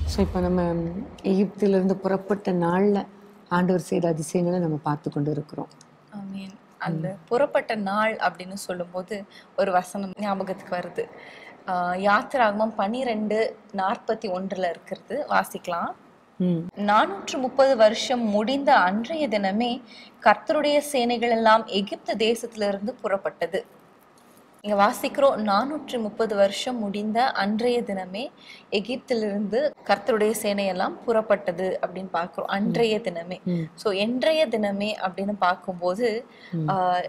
ஸோ இப்போ நம்ம எகிப்திலிருந்து புறப்பட்ட நாளில் ஆண்டவர் செய்த அதிசயங்களை நம்ம பார்த்து கொண்டு இருக்கிறோம் ஆமீன் அந்த புறப்பட்ட நாள் அப்படின்னு சொல்லும்போது ஒரு வசனம் ஞாபகத்துக்கு வருது ஆஹ் யாத்திராகமம் பனிரெண்டு நாற்பத்தி ஒன்றுல இருக்கிறது வாசிக்கலாம் ம் நானூற்று முப்பது வருஷம் முடிந்த அன்றைய தினமே கர்த்தருடைய சேனைகள் எல்லாம் எகிப்து தேசத்திலிருந்து புறப்பட்டது இங்க வாசிக்கிறோம் நானூற்று முப்பது வருஷம் முடிந்த அன்றைய தினமே எகிப்திலிருந்து கர்த்தருடைய சேனையெல்லாம் புறப்பட்டது அப்படின்னு பார்க்கிறோம் அன்றைய தினமே ம். சோ என்றைய தினமே அப்படின்னு பார்க்கும்போது ஆஹ்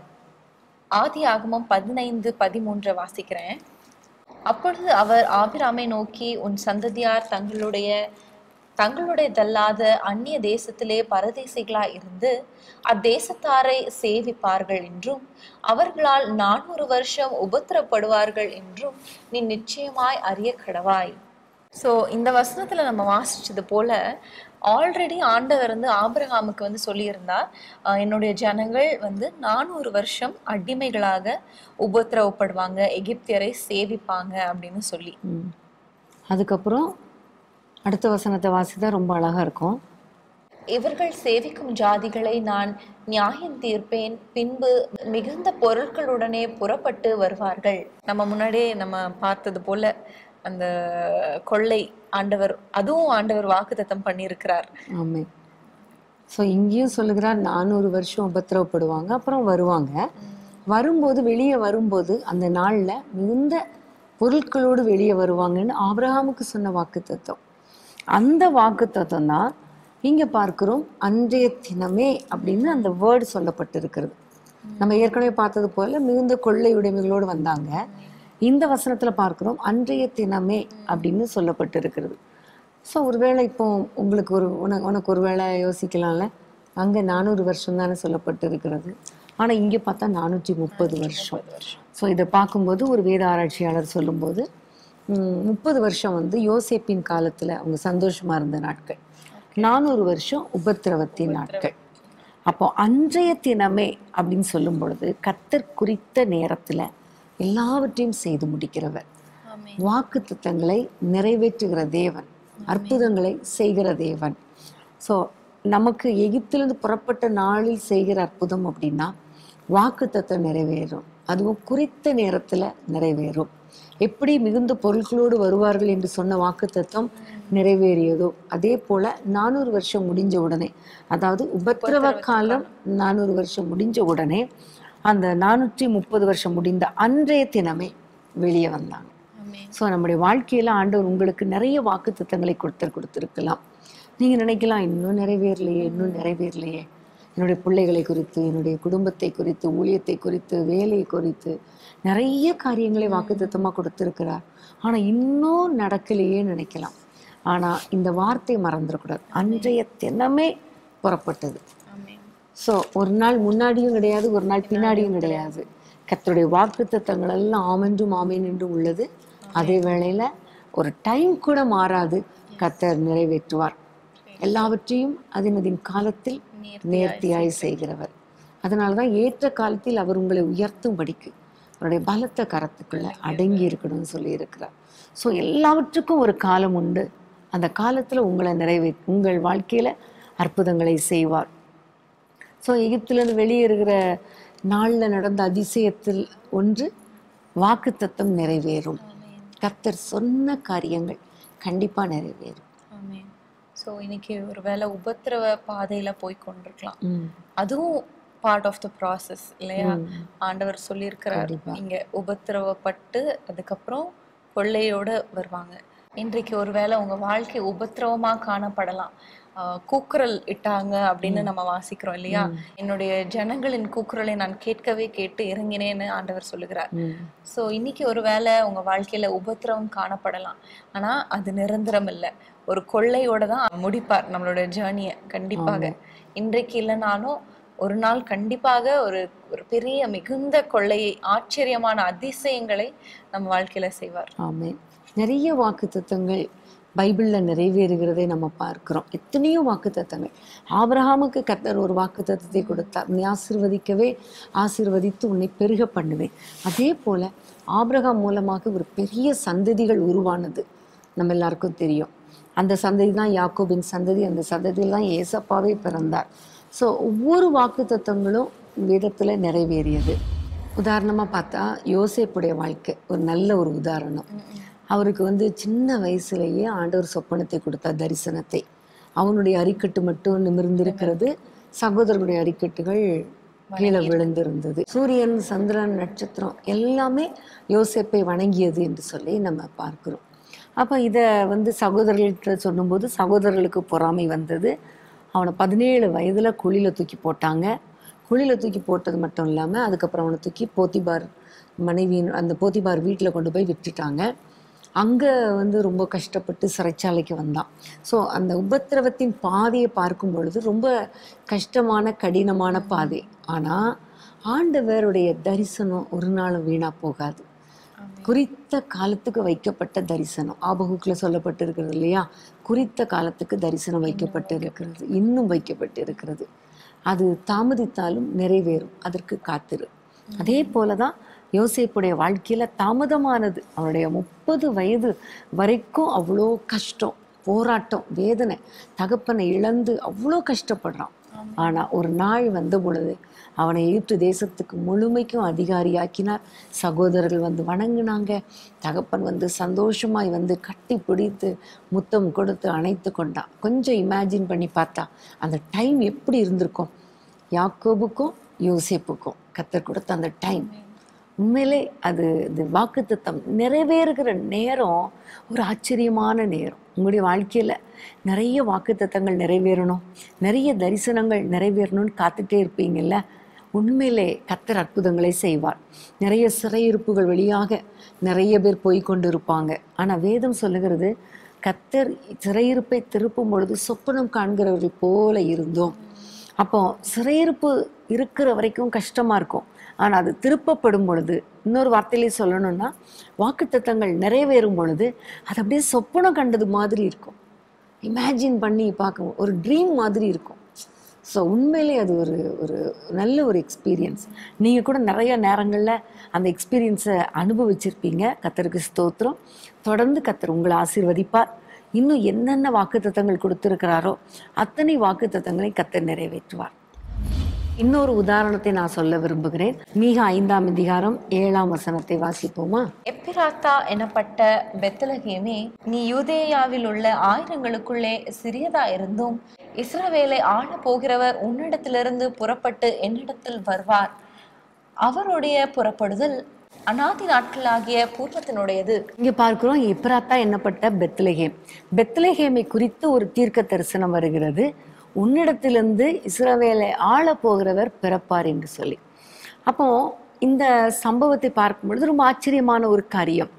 ஆதி ஆகமம் பதினைந்து பதிமூன்றை வாசிக்கிறேன் அப்பொழுது அவர் ஆபிராமை நோக்கி உன் சந்ததியார் தங்களுடைய தங்களுடையதல்லாத அந்நிய தேசத்திலே பரதேசிகளா இருந்து அத்தேசத்தாரை சேவிப்பார்கள் என்றும் அவர்களால் நானூறு வருஷம் உபத்திரப்படுவார்கள் என்றும் நீ நிச்சயமாய் அறிய கடவாய் சோ இந்த வசனத்துல நம்ம வாசிச்சது போல ஆல்ரெடி ஆண்டவர் வந்து ஆபிரகாமுக்கு வந்து சொல்லியிருந்தார் ஆஹ் என்னுடைய ஜனங்கள் வந்து நானூறு வருஷம் அடிமைகளாக உபத்திரவப்படுவாங்க எகிப்தியரை சேவிப்பாங்க அப்படின்னு சொல்லி ம். அதுக்கப்புறம் அடுத்த வசனத்தை வாசித்தா ரொம்ப அழகா இருக்கும் இவர்கள் சேவிக்கும் ஜாதிகளை நான் நியாயம் தீர்ப்பேன் பின்பு மிகுந்த பொருட்களுடனே புறப்பட்டு வருவார்கள் நம்ம முன்னாடியே நம்ம பார்த்தது போல அந்த கொள்ளை ஆண்டவர் அதுவும் ஆண்டவர் வாக்குத்தத்தம் பண்ணியிருக்கிறார் ஆமே ஸோ இங்கேயும் சொல்லுகிறார் நானூறு வருஷம் உபத்திரவப்படுவாங்க அப்புறம் வருவாங்க வரும்போது வெளியே வரும்போது அந்த நாளில் மிகுந்த பொருட்களோடு வெளியே வருவாங்கன்னு ஆபிரகாமுக்கு சொன்ன வாக்கு அந்த வாக்கு தான் இங்கே பார்க்கிறோம் அன்றைய தினமே அப்படின்னு அந்த வேர்டு சொல்லப்பட்டிருக்கிறது நம்ம ஏற்கனவே பார்த்தது போல மிகுந்த கொள்ளை உடைமைகளோடு வந்தாங்க இந்த வசனத்துல பார்க்கிறோம் அன்றைய தினமே அப்படின்னு சொல்லப்பட்டிருக்கிறது ஸோ ஒருவேளை இப்போ உங்களுக்கு ஒரு உனக்கு உனக்கு ஒரு வேளை யோசிக்கலாம்ல அங்கே நானூறு வருஷம் தானே சொல்லப்பட்டு இருக்கிறது ஆனால் இங்கே பார்த்தா நானூற்றி முப்பது வருஷம் ஸோ இதை பார்க்கும்போது ஒரு வேத ஆராய்ச்சியாளர் சொல்லும்போது ம், முப்பது வருஷம் வந்து யோசேப்பின் காலத்தில் அவங்க சந்தோஷமா இருந்த நாட்கள் நானூறு வருஷம் உபத்திரவத்தின் நாட்கள் அப்போ அன்றைய தினமே அப்படின்னு சொல்லும் பொழுது கர்த்தர் குறித்த நேரத்தில் எல்லாவற்றையும் செய்து முடிக்கிறவர் வாக்கு திட்டங்களை நிறைவேற்றுகிற தேவன் அற்புதங்களை செய்கிற தேவன் ஸோ நமக்கு எகிப்திலிருந்து புறப்பட்ட நாளில் செய்கிற அற்புதம் அப்படின்னா வாக்கு நிறைவேறும் அதுவும் குறித்த நேரத்தில் நிறைவேறும் எப்படி மிகுந்த பொருட்களோடு வருவார்கள் என்று சொன்ன வாக்கு நிறைவேறியதோ அதே போல நானூறு வருஷம் முடிஞ்ச உடனே அதாவது உபத்திரவ காலம் நானூறு வருஷம் முடிஞ்ச உடனே அந்த நானூற்றி முப்பது வருஷம் முடிந்த அன்றைய தினமே வெளியே வந்தாங்க ஸோ நம்முடைய வாழ்க்கையில ஆண்டவர் உங்களுக்கு நிறைய வாக்கு திட்டங்களை கொடுத்து கொடுத்துருக்கலாம் நீங்க நினைக்கலாம் இன்னும் நிறைவேறலையே இன்னும் நிறைவேறலையே என்னுடைய பிள்ளைகளை குறித்து என்னுடைய குடும்பத்தை குறித்து ஊழியத்தை குறித்து வேலையை குறித்து நிறைய காரியங்களை வாக்குத்தத்தமாக கொடுத்துருக்கிறார் ஆனா இன்னும் நடக்கலையே நினைக்கலாம் ஆனா இந்த வார்த்தை மறந்துடக்கூடாது அன்றைய தினமே புறப்பட்டது ஸோ ஒரு நாள் முன்னாடியும் கிடையாது ஒரு நாள் பின்னாடியும் கிடையாது கர்த்தருடைய வாக்குத்தத்தங்கள் எல்லாம் ஆமென்றும் ஆமேன் என்றும் உள்ளது அதே வேளையில ஒரு டைம் கூட மாறாது கர்த்தர் நிறைவேற்றுவார் எல்லாவற்றையும் அதனதின் காலத்தில் நேர்த்தியாய் செய்கிறவர் அதனால தான் ஏற்ற காலத்தில் அவர் உங்களை உயர்த்தும்படிக்கு அவருடைய பலத்த கரத்துக்குள்ள அடங்கி இருக்கணும்னு சொல்லி இருக்கிறார் ஸோ எல்லாவற்றுக்கும் ஒரு காலம் உண்டு அந்த காலத்துல உங்களை நிறைவே உங்கள் வாழ்க்கையில அற்புதங்களை செய்வார் ஸோ எகிப்திலிருந்து வெளியேறுகிற நாள்ல நடந்த அதிசயத்தில் ஒன்று வாக்குத்தத்தம் நிறைவேறும் கர்த்தர் சொன்ன காரியங்கள் கண்டிப்பா நிறைவேறும் ஆமென் ஸோ இன்னைக்கு ஒருவேளை உபத்திரவ பாதையில போய் கொண்டிருக்கலாம் ம். அதுவும் பார்ட் ஆஃப் த ப்ராசஸ் இல்லையா ம். ஆண்டவர் சொல்லியிருக்கிறார் கண்டிப்பா. இங்க உபத்திரவப்பட்டு அதுக்கப்புறம் கொள்ளையோட வருவாங்க இன்றைக்கு ஒருவேளை உங்க வாழ்க்கை உபத்திரவமா காணப்படலாம் ஆஹ் கூக்குரல் இட்டாங்க அப்படின்னு நம்ம வாசிக்கிறோம் இல்லையா என்னுடைய ஜனங்களின் கூக்குரலை நான் கேட்கவே கேட்டு இறங்கினேன்னு ஆண்டவர் சொல்லுகிறார் ம். ஸோ இன்னைக்கு ஒருவேளை உங்க வாழ்க்கையில உபத்திரவம் காணப்படலாம் ஆனா அது நிரந்தரம் இல்லை ஒரு கொள்ளையோட தான் முடிப்பார் நம்மளோட ஜேர்னியை கண்டிப்பாக இன்றைக்கு இல்லைனாலும் ஒரு நாள் கண்டிப்பாக ஒரு ஒரு பெரிய மிகுந்த கொள்ளையை ஆச்சரியமான அதிசயங்களை நம்ம வாழ்க்கையில செய்வார் ஆமென் நிறைய வாக்குத்தத்தங்கள் பைபிள்ல நிறைவேறுகிறதை நம்ம பார்க்கிறோம் எத்தனையோ வாக்குத்தத்தங்கள் ஆபிரகாமுக்கு கர்த்தர் ஒரு வாக்குத்தத்தத்தை கொடுத்தார் நீ ஆசீர்வதிக்கவே ஆசீர்வதித்து உன்னை பெருக பண்ணுவேன் அதே போல ஆபிரகாம் மூலமாக ஒரு பெரிய சந்ததிகள் உருவானது நம்ம எல்லாருக்கும் தெரியும் அந்த சந்ததி தான் யாக்கோபின் சந்ததி அந்த சந்ததியில் தான் ஏசப்பாவே பிறந்தார் ஸோ ஒவ்வொரு வாக்கு தத்துவங்களும் வேதத்தில் நிறைவேறியது உதாரணமாக பார்த்தா யோசேப்புடைய வாழ்க்கை ஒரு நல்ல ஒரு உதாரணம் அவருக்கு வந்து சின்ன வயசுலேயே ஆண்டவர் சொப்பனத்தை கொடுத்தார் தரிசனத்தை அவனுடைய அரிக்கட்டு மட்டும் நிமிர்ந்திருக்கிறது சகோதரர்களுடைய அரிக்கட்டுகள் கீழே விழுந்திருந்தது சூரியன் சந்திரன் நட்சத்திரம் எல்லாமே யோசேப்பை வணங்கியது என்று சொல்லி நம்ம பார்க்கிறோம் அப்போ இதை வந்து சகோதரர்கள்ட்ட சொல்லும்போது சகோதரர்களுக்கு பொறாமை வந்தது அவனை பதினேழு வயதில் குழியில் தூக்கி போட்டாங்க குழியில் தூக்கி போட்டது மட்டும் இல்லாமல் அதுக்கப்புறம் அவனை தூக்கி போத்திபார் மனைவியின் அந்த போத்திபார் வீட்டில் கொண்டு போய் விட்டுட்டாங்க அங்கே வந்து ரொம்ப கஷ்டப்பட்டு சிறைச்சாலைக்கு வந்தான் ஸோ அந்த உபத்திரவத்தின் பாதையை பார்க்கும் பொழுது ரொம்ப கஷ்டமான கடினமான பாதை ஆனால் ஆண்டவருடைய தரிசனம் ஒரு நாளும் வீணாக போகாது குறித்த காலத்துக்கு வைக்கப்பட்ட தரிசனம் ஆபகுக்கில் சொல்லப்பட்டிருக்கிறது இல்லையா குறித்த காலத்துக்கு தரிசனம் வைக்கப்பட்டு இருக்கிறது இன்னும் வைக்கப்பட்டு இருக்கிறது அது தாமதித்தாலும் நிறைவேறும் அதற்கு காத்திரு அதே போல தான் யோசேப்புடைய வாழ்க்கையில தாமதமானது அவனுடைய முப்பது வயது வரைக்கும் அவ்வளோ கஷ்டம் போராட்டம் வேதனை தகப்பனை இழந்து அவ்வளோ கஷ்டப்படுறான் ஆனா ஒரு நாள் வந்த பொழுது அவனை எகிப்து தேசத்துக்கு முழுமைக்கும் அதிகாரியாக்கினார் சகோதரர்கள் வந்து வணங்குனாங்க தகப்பன் வந்து சந்தோஷமாய் வந்து கட்டி பிடித்து முத்தம் கொடுத்து அணைத்து கொண்டான் கொஞ்சம் இமேஜின் பண்ணி பார்த்தா அந்த டைம் எப்படி இருந்திருக்கும் யாக்கோபுக்கும் யோசேப்புக்கும் கத்தர் கொடுத்த அந்த டைம் உண்மையிலே அது இது வாக்குத்தத்தம் நிறைவேறுகிற நேரம் ஒரு ஆச்சரியமான நேரம் உங்களுடைய வாழ்க்கையில் நிறைய வாக்குத்தத்தங்கள் நிறைவேறணும் நிறைய தரிசனங்கள் நிறைவேறணும்னு காத்துட்டே இருப்பீங்கல்ல உண்மையிலே கத்தர் அற்புதங்களை செய்வார் நிறைய சிறையிருப்புகள் வழியாக நிறைய பேர் போய் கொண்டு இருப்பாங்க ஆனால் வேதம் சொல்லுகிறது கத்தர் சிறையிருப்பை திருப்பும் பொழுது சொப்பனம் காண்கிறவர்கள் போல இருந்தோம் அப்போ சிறையிருப்பு இருக்கிற வரைக்கும் கஷ்டமாக இருக்கும் ஆனால் அது திருப்பப்படும் பொழுது இன்னொரு வார்த்தையிலே சொல்லணும்னா வாக்குத்தத்தங்கள் நிறைவேறும் பொழுது அது அப்படியே சொப்பனம் கண்டது மாதிரி இருக்கும் இமேஜின் பண்ணி பார்க்கும் ஒரு ட்ரீம் மாதிரி இருக்கும் ஸோ உண்மையிலே அது ஒரு ஒரு நல்ல ஒரு எக்ஸ்பீரியன்ஸ் நீங்கள் கூட நிறைய நேரங்களில் அந்த எக்ஸ்பீரியன்ஸை அனுபவிச்சிருப்பீங்க கத்தருக்கு ஸ்தோத்திரம் தொடர்ந்து கத்தர் உங்களை ஆசீர்வதிப்பார் இன்னும் என்னென்ன வாக்குத்தத்தங்கள் கொடுத்துருக்கிறாரோ அத்தனை வாக்குத்தத்தங்களை கத்தர் நிறைவேற்றுவார் இன்னொரு உதாரணத்தை நான் சொல்ல விரும்புகிறேன் மீக ஐந்தாம் அதிகாரம் ஏழாம் வசனத்தை வாசிப்போமா எப்பிராத்தா எனப்பட்ட பெத்தலகேமே நீ யூதேயாவில் உள்ள ஆயிரங்களுக்குள்ளே சிறியதா இருந்தும் இஸ்ரவேலை ஆள போகிறவர் உன்னிடத்திலிருந்து புறப்பட்டு என்னிடத்தில் வருவார் அவருடைய புறப்படுதல் அநாதி நாட்களாகிய பூர்வத்தினுடையது இங்க பார்க்கிறோம் எப்ராத்தா என்னப்பட்ட பெத்லஹேம் பெத்லஹேமை குறித்து ஒரு தீர்க்க தரிசனம் வருகிறது உன்னிடத்திலிருந்து இஸ்ரவேலை ஆள போகிறவர் பிறப்பார் என்று சொல்லி அப்போ இந்த சம்பவத்தை பார்க்கும் பொழுது ரொம்ப ஆச்சரியமான ஒரு காரியம்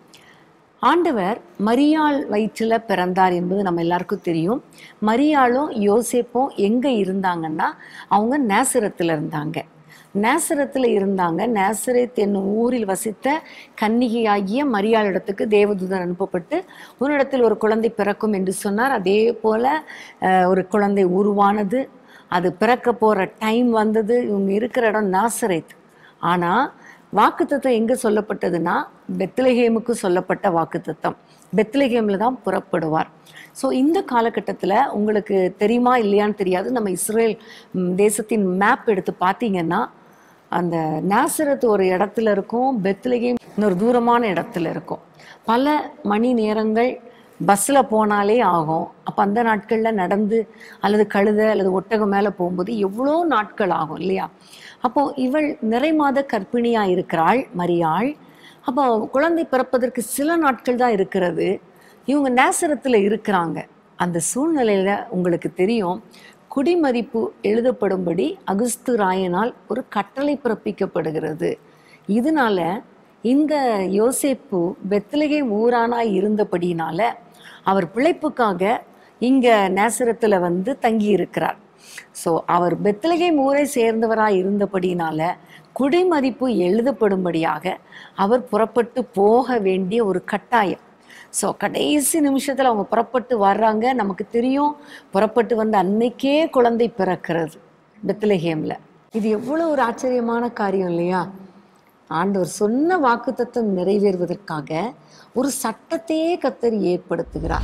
ஆண்டவர் மரியாள் வயிற்றில் பிறந்தார் என்பது நம்ம எல்லாருக்கும் தெரியும் மரியாளும் யோசேப்பும் எங்கே இருந்தாங்கன்னா அவங்க நேசரத்தில் இருந்தாங்க நேசரத்தில் இருந்தாங்க நேசரேத் என்னும் ஊரில் வசித்த கன்னிகையாகிய மரியாளிடத்துக்கு தேவதூதன் அனுப்பப்பட்டு உன்னிடத்தில் ஒரு குழந்தை பிறக்கும் என்று சொன்னார் அதே போல அஹ், ஒரு குழந்தை உருவானது அது பிறக்க போகிற டைம் வந்தது இவங்க இருக்கிற இடம் நாசரேத் ஆனால் வாக்குத்தத்தம் எங்கே சொல்லப்பட்டதுன்னா பெத்லஹேமுக்கு சொல்லப்பட்ட வாக்குத்தத்தம் பெத்லஹேமில் தான் புறப்படுவார் ஸோ இந்த காலகட்டத்தில் உங்களுக்கு தெரியுமா இல்லையான்னு தெரியாது நம்ம இஸ்ரேல் ம், தேசத்தின் மேப் எடுத்து பார்த்தீங்கன்னா அந்த நாசரத் ஒரு இடத்துல இருக்கும் பெத்லகேம் இன்னொரு தூரமான இடத்துல இருக்கும் பல மணி நேரங்கள் பஸ்ஸில் போனாலே ஆகும் அப்போ அந்த நாட்களில் நடந்து அல்லது கழுதை அல்லது ஒட்டகம் மேலே போகும்போது எவ்வளோ நாட்கள் ஆகும் இல்லையா அப்போ இவள் நிறை மாத கர்ப்பிணியாக இருக்கிறாள் மரியாள் அப்போ குழந்தை பிறப்பதற்கு சில நாட்கள் தான் இருக்கிறது இவங்க நேசரத்தில் இருக்கிறாங்க அந்த சூழ்நிலையில் உங்களுக்கு தெரியும் குடிமதிப்பு எழுதப்படும்படி அகுஸ்து ராயனால் ஒரு கட்டளை பிறப்பிக்கப்படுகிறது இதனால இந்த யோசேப்பு பெத்லகேம் ஊரானாய் இருந்தபடினால அவர் பிழைப்புக்காக இங்க நேசரத்துல வந்து தங்கி இருக்கிறார் ஸோ அவர் பெத்லகேம் ஊரை சேர்ந்தவராய் இருந்தபடினால குடிமதிப்பு எழுதப்படும்படியாக அவர் புறப்பட்டு போக வேண்டிய ஒரு கட்டாயம் ஸோ கடைசி நிமிஷத்தில் அவங்க புறப்பட்டு வர்றாங்க நமக்கு தெரியும் புறப்பட்டு வந்த அன்னைக்கே குழந்தை பிறக்கிறது பெத்லஹேமில் இது எவ்வளோ ஒரு ஆச்சரியமான காரியம் இல்லையா ஆண்டவர் சொன்ன வாக்குத்தத்தம் நிறைவேறுவதற்காக ஒரு சட்டத்தையே கத்தர் ஏற்படுத்துகிறார்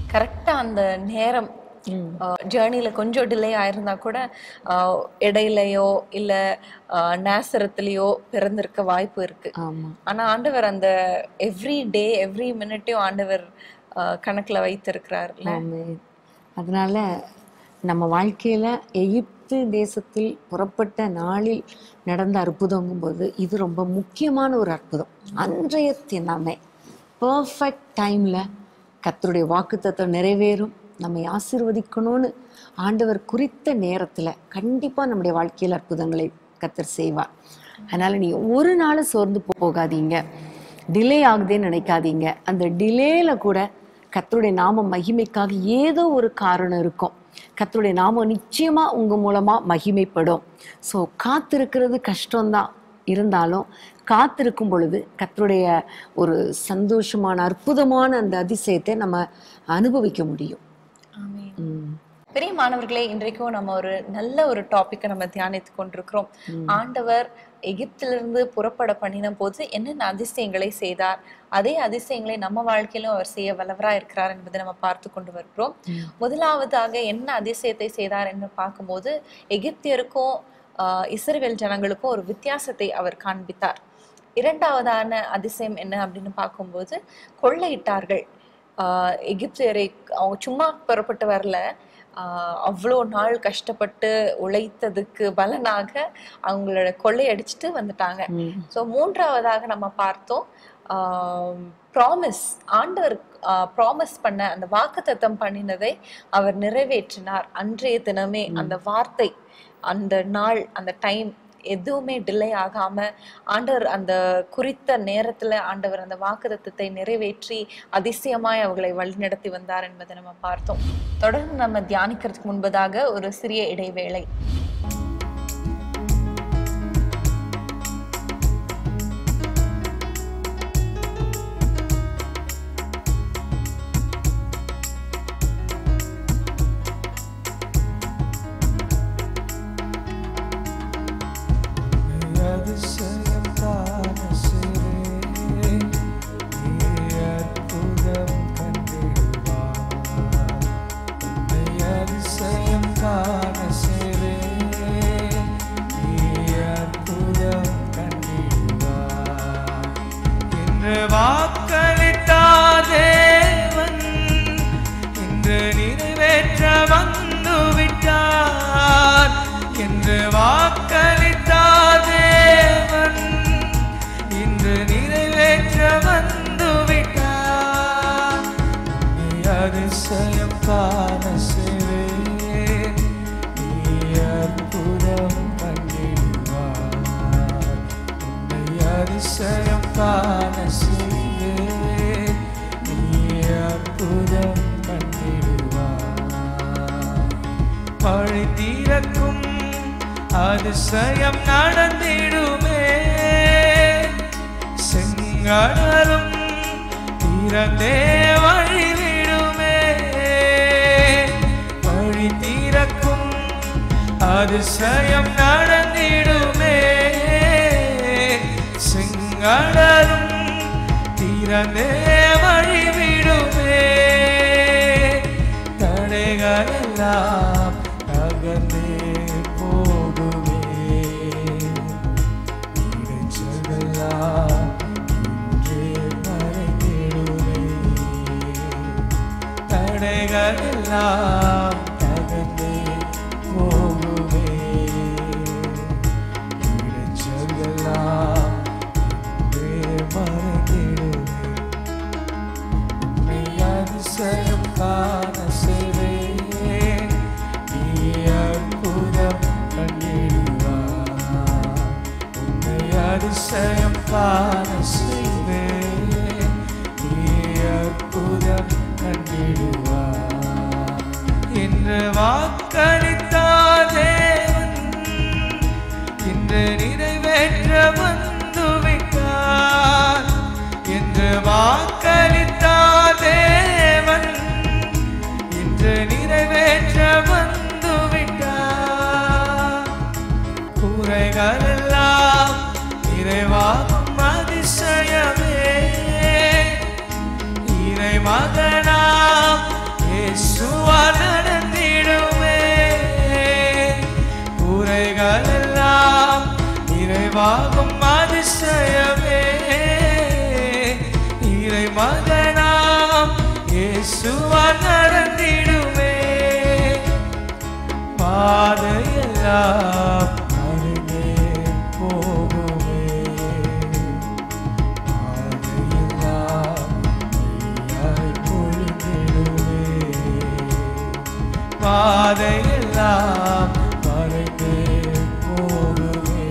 கரெக்டா அந்த நேரம் ஜேர்னில கொஞ்சம் டிலே ஆயிருந்தா கூட ஆஹ், இடையிலயோ இல்ல ஆஹ், நேசரத்திலயோ பிறந்திருக்க வாய்ப்பு இருக்கு ஆமா ஆனா ஆண்டவர் அந்த எவ்ரி டே எவ்ரி மினிட்டையும் ஆண்டவர் ஆஹ், கணக்குல வைத்திருக்கிறாருல்ல ஆமென். அதனால நம்ம வாழ்க்கையில எகிப்து தேசத்தில் புறப்பட்ட நாளில் நடந்த அற்புதங்கும் போது இது ரொம்ப முக்கியமான ஒரு அற்புதம் அன்றைய தினமே பர்ஃபெக்ட் டைம்ல கர்த்தருடைய வாக்குத்தத்தம் நிறைவேறும் நம்மை ஆசீர்வதிக்கணும்னு ஆண்டவர் குறித்த நேரத்துல கண்டிப்பா நம்முடைய வாழ்க்கையில் அற்புதங்களை கர்த்தர் செய்வார் அதனால நீ ஒரு நாளும் சோர்ந்து போகாதீங்க டிலே ஆகுதேன்னு நினைக்காதீங்க அந்த டிலேல கூட கர்த்தருடைய நாம மகிமைக்காக ஏதோ ஒரு காரணம் இருக்கும் கர்த்தருடைய நாமம் நிச்சயமா உங்க மூலமா மகிமைப்படும் ஸோ காத்திருக்கிறது கஷ்டம்தான் இருந்தாலும் காத்திருக்கும் பொழுது கர்த்தருடைய ஒரு சந்தோஷமான அற்புதமான அந்த அதிசயத்தை நம்ம அனுபவிக்க முடியும் ஆமென். ம். பெரிய மாணவர்களே இன்றைக்கும் நம்ம ஒரு நல்ல ஒரு டாபிக்கை நம்ம தியானித்து கொண்டிருக்கிறோம் ஆண்டவர் எகிப்திலிருந்து புறப்பட பண்ணின போது என்னென்ன அதிசயங்களை செய்தார் அதே அதிசயங்களை நம்ம வாழ்க்கையிலும் அவர் செய்ய வல்லவரா இருக்கிறார் என்பதை நம்ம பார்த்து கொண்டு வருகிறோம் முதலாவதாக என்ன அதிசயத்தை செய்தார் என்று பார்க்கும்போது எகிப்தியருக்கும் ஆஹ், இஸ்ரவேல் ஜனங்களுக்கும் ஒரு வித்தியாசத்தை அவர் காண்பித்தார் இரண்டாவதான அதிசயம் என்ன அப்படின்னு பார்க்கும்போது கொள்ளையிட்டார்கள் ஆஹ், எகிப்தியரை அவங்க சும்மா புறப்பட்டு வரல ஆஹ், அவ்வளோ நாள் கஷ்டப்பட்டு உழைத்ததுக்கு பலனாக அவங்களோட கொள்ளையடிச்சிட்டு வந்துட்டாங்க ம். ஸோ மூன்றாவதாக நம்ம பார்த்தோம் ப்ராமிஸ் ஆண்டவர் ப்ராமிஸ் பண்ண அந்த வாக்குத்தத்தம் பண்ணினதை அவர் நிறைவேற்றினார் அன்றைய தினமே அந்த வார்த்தை அந்த நாள் அந்த டைம் எதுவுமே டிலே ஆகாம ஆண்டவர் அந்த குறித்த நேரத்துல ஆண்டவர் அந்த வாக்குத்தத்தத்தை நிறைவேற்றி அதிசயமாய் அவர்களை வழிநடத்தி வந்தார் என்பதை நம்ம பார்த்தோம் தொடர்ந்து நம்ம தியானிக்கிறதுக்கு முன்பதாக ஒரு சிறிய இடைவேளை அதிசயம் தானசிரே நீ அற்புதம் கண்டிடுவார் உன்னை அதிசயம் தானசிரே நீ அற்புதம் கண்டிடுவார் இன்று வாக்களித்தார் தேவன் இன்று நிறைவேற்ற வந்து விட்டார் என்று வாக்களித்தார் தேவன் இன்று நிறைவேற்ற வந்து விட்டார் உன்னை அதிசயம் காண செய்வேன் நீ அற்புதம் பண்ணிடுவார் உன்னை அதிசயம் காண செய்வேன் நீ அற்புதம் பண்ணிடுவார் பழி தீரக்கும் அதிசயம் நடந்திடுமே செங்கடலும் திறந்தே வழிவிடுமே வழி தீரக்கும் அதிசயம் நடந்திடுமே செங்கடலும் திறந்தே வழிவிடுமே தடைகளெல்லாம் நகர்ந்தே போகுமே இடைச்சலெல்லாம் இன்றே மறைந்திடுமே தடைகளெல்லாம் நகர்ந்தே போகுமே இடைச்சலெல்லாம் இன்றே மறைந்திடுமே உன்னை அதிசயம் காண செய்வேன் நீ அற்புதம் கண்டிடுவார் உன்னை அதிசயம் காண செய்வேன் நீ அற்புதம் கண்டிடுவார் இன்று வாக்களித்தார் தேவன் இன்று நிறைவேற்ற வந்து விட்டார் என்று வாக்களித்தார் தேவன் இன்று நிறைவேற்ற வந்து விட்டார் குறைகள் எல்லாம் நிறைவாகும் அதிசயமே இறை மகனாம் அதிசயமே இறை மகனாம் இயேசுவா நடந்திடுமே பாதையெல்லாம் அருகே போகுமே பாதையெல்லாம் மெய்யாய் பொழிந்திடுமே பாதையெல்லாம் மறைந்தே போகுமே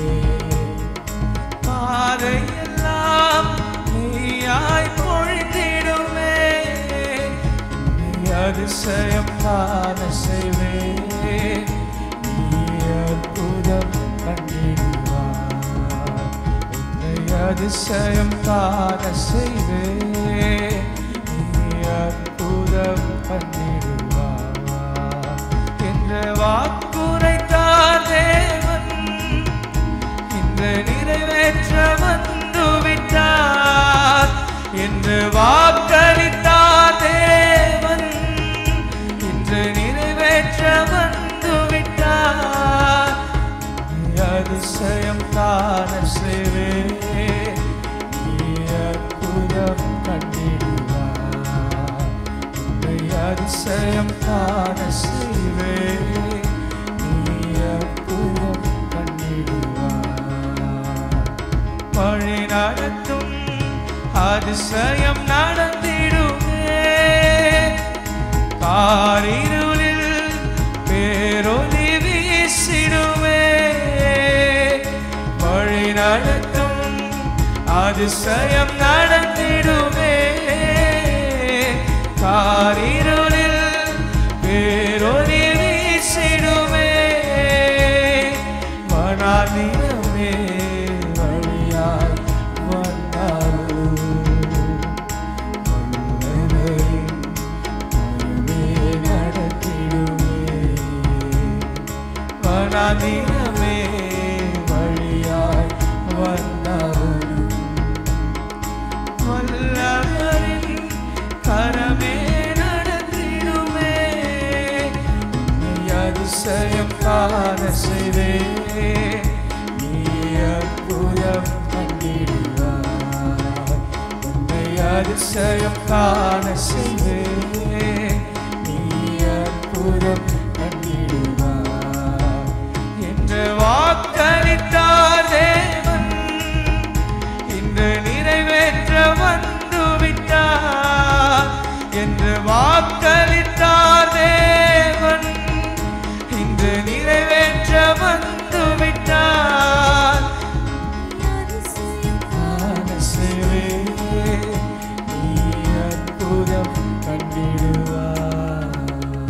பாதையெல்லாம் நீயாய் பொழிந்திடுமே நீ அதிசயம் காண செய்வே நீ அற்புதம் கண்டிடுவார் உன்னை அதிசயம் காண செய்வே நீ அற்புதம் கண்டிடுவார் என்று வாக்குரைத்தார் தேவன் இன்று நிறைவேற்ற வந்து விட்டார் என்று வாக்களித்தார் தேவன் இன்று நிறைவேற்ற வந்து விட்டார் நீ அதிசயம் காண செய்வே நீ அற்புதம் கண்டிடுவார் உன்னை அதிசயம் காண செய்வே நீ அற்புதம் கண்டிடுவார் வழி நடத்தும் அதிசயம் நடந்திடுமே காரிருளில் பேரொலி வீசிடுமே வழி நடத்தும் அதிசயம் நடந்திடுமே காரிருளில் பேரொலி வீசிடுமே வனாதினமே வழியாய் வந்தாலும் வல்லவரின் அருளே நடத்திடுமே வனாதினமே வழியாய் வந்தாலும் வல்லவரின் கரமே நடத்திடுமே உன்னை அதிசயம் காண செய்வே நீ அற்புதம் கண்டிடுவார் உன்னை அதிசயம் காண செய்வே நீ அற்புதம் கண்டிடுவார் என்று வாக்களித்தார் தேவன் இன்று நிறைவேற்ற வந்து விட்டார் என்று வாக்களித்தார் தேவன் இன்று நிறைவேற்ற வந்து விட்டார் ஆனசேவே, நீ அற்புதம் கண்டிடுவார்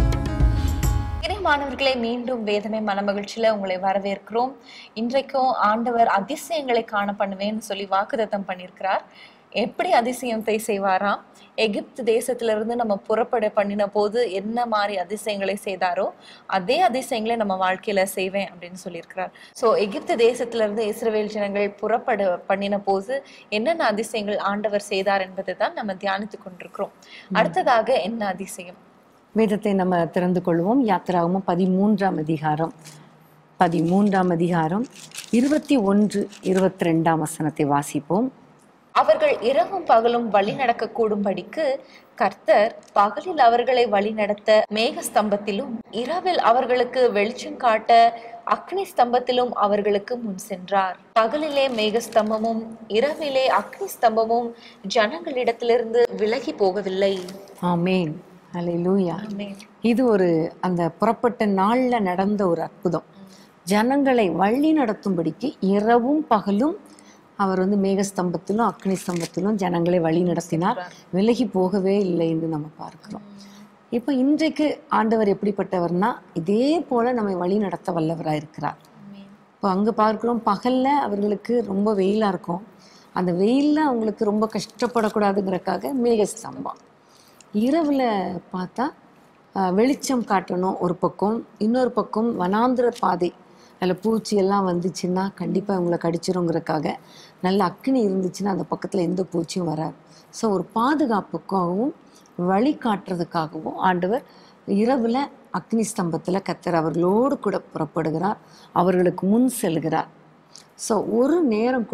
இறை மாணவர்களை மீண்டும் வேதமை மனமகிழ்ச்சியில உங்களை வரவேற்கிறோம் இன்றைக்கும் ஆண்டவர் அதிசயங்களை காண பண்ணுவேன்னு சொல்லி வாக்குத்தத்தம் பண்ணியிருக்கிறார் எப்படி அதிசயத்தை செய்வாராம் எகிப்து தேசத்திலிருந்து நம்ம புறப்பட பண்ணின போது என்ன மாதிரி அதிசயங்களை செய்தாரோ அதே அதிசயங்களை நம்ம வாழ்க்கையில செய்வேன் அப்படின்னு சொல்லியிருக்கிறார் ஸோ எகிப்து தேசத்திலிருந்து இஸ்ரவேல் ஜனங்கள் புறப்பட பண்ணின போது என்னென்ன அதிசயங்கள் ஆண்டவர் செய்தார் என்பதை தான் நம்ம தியானித்து கொண்டிருக்கிறோம் அடுத்ததாக என்ன அதிசயம் வேதத்தை நம்ம திறந்து கொள்வோம் யாத்திராகமும் பதிமூன்றாம் அதிகாரம் பதிமூன்றாம் அதிகாரம் இருபத்தி ஒன்று இருபத்தி ரெண்டாம் வசனத்தை வாசிப்போம் அவர்கள் இரவும் பகலும் வழி நடக்க கூடும்படிக்கு கர்த்தர் பகலில் அவர்களை வழி நடத்த மேக ஸ்தம்பத்திலும் இரவில் அவர்களுக்கு வெளிச்சம் காட்ட அக்னி ஸ்தம்பத்திலும் அவர்களுக்கு முன் சென்றார் பகலிலே மேக ஸ்தம்பமும் இரவிலே அக்னி ஸ்தம்பமும் ஜனங்களிடத்திலிருந்து விலகி போகவில்லை ஆமேன் அல்லேலூயா ஆமென். இது ஒரு அந்த புறப்பட்ட நாள்ல நடந்த ஒரு அற்புதம் ஜனங்களை வழி நடத்தும்படிக்கு இரவும் பகலும் அவர் வந்து மேகஸ்தம்பத்திலும் அக்னி ஸ்தம்பத்திலும் ஜனங்களை வழி நடத்தினார் விலகி போகவே இல்லை என்று நம்ம பார்க்கிறோம் இப்போ இன்றைக்கு ஆண்டவர் எப்படிப்பட்டவர்னா இதே போல நம்மை வழி நடத்த வல்லவராக இருக்கிறார் ஆமென். இப்போ அங்கே பார்க்குறோம் பகலில் அவர்களுக்கு ரொம்ப வெயிலாக இருக்கும் அந்த வெயிலில் அவங்களுக்கு ரொம்ப கஷ்டப்படக்கூடாதுங்கிறக்காக மேகஸ்தம்பம் இரவில் பார்த்தா ஆஹ், வெளிச்சம் காட்டணும் ஒரு பக்கம் இன்னொரு பக்கம் வனாந்திர பாதை அதில் பூச்சி எல்லாம் வந்துச்சுன்னா கண்டிப்பாக இவங்களை கடிச்சிருங்கிறக்காக நல்ல அக்னி இருந்துச்சுன்னா அந்த பக்கத்தில் எந்த பூச்சியும் வராது ஸோ ஒரு பாதுகாப்புக்காகவும் வழி காட்டுறதுக்காகவும் ஆண்டவர் இரவில் அக்னி ஸ்தம்பத்தில் கத்தர் அவர்களோடு கூட புறப்படுகிறார் அவர்களுக்கு முன் செல்கிறார் ஸோ ஒரு நேரம் கூட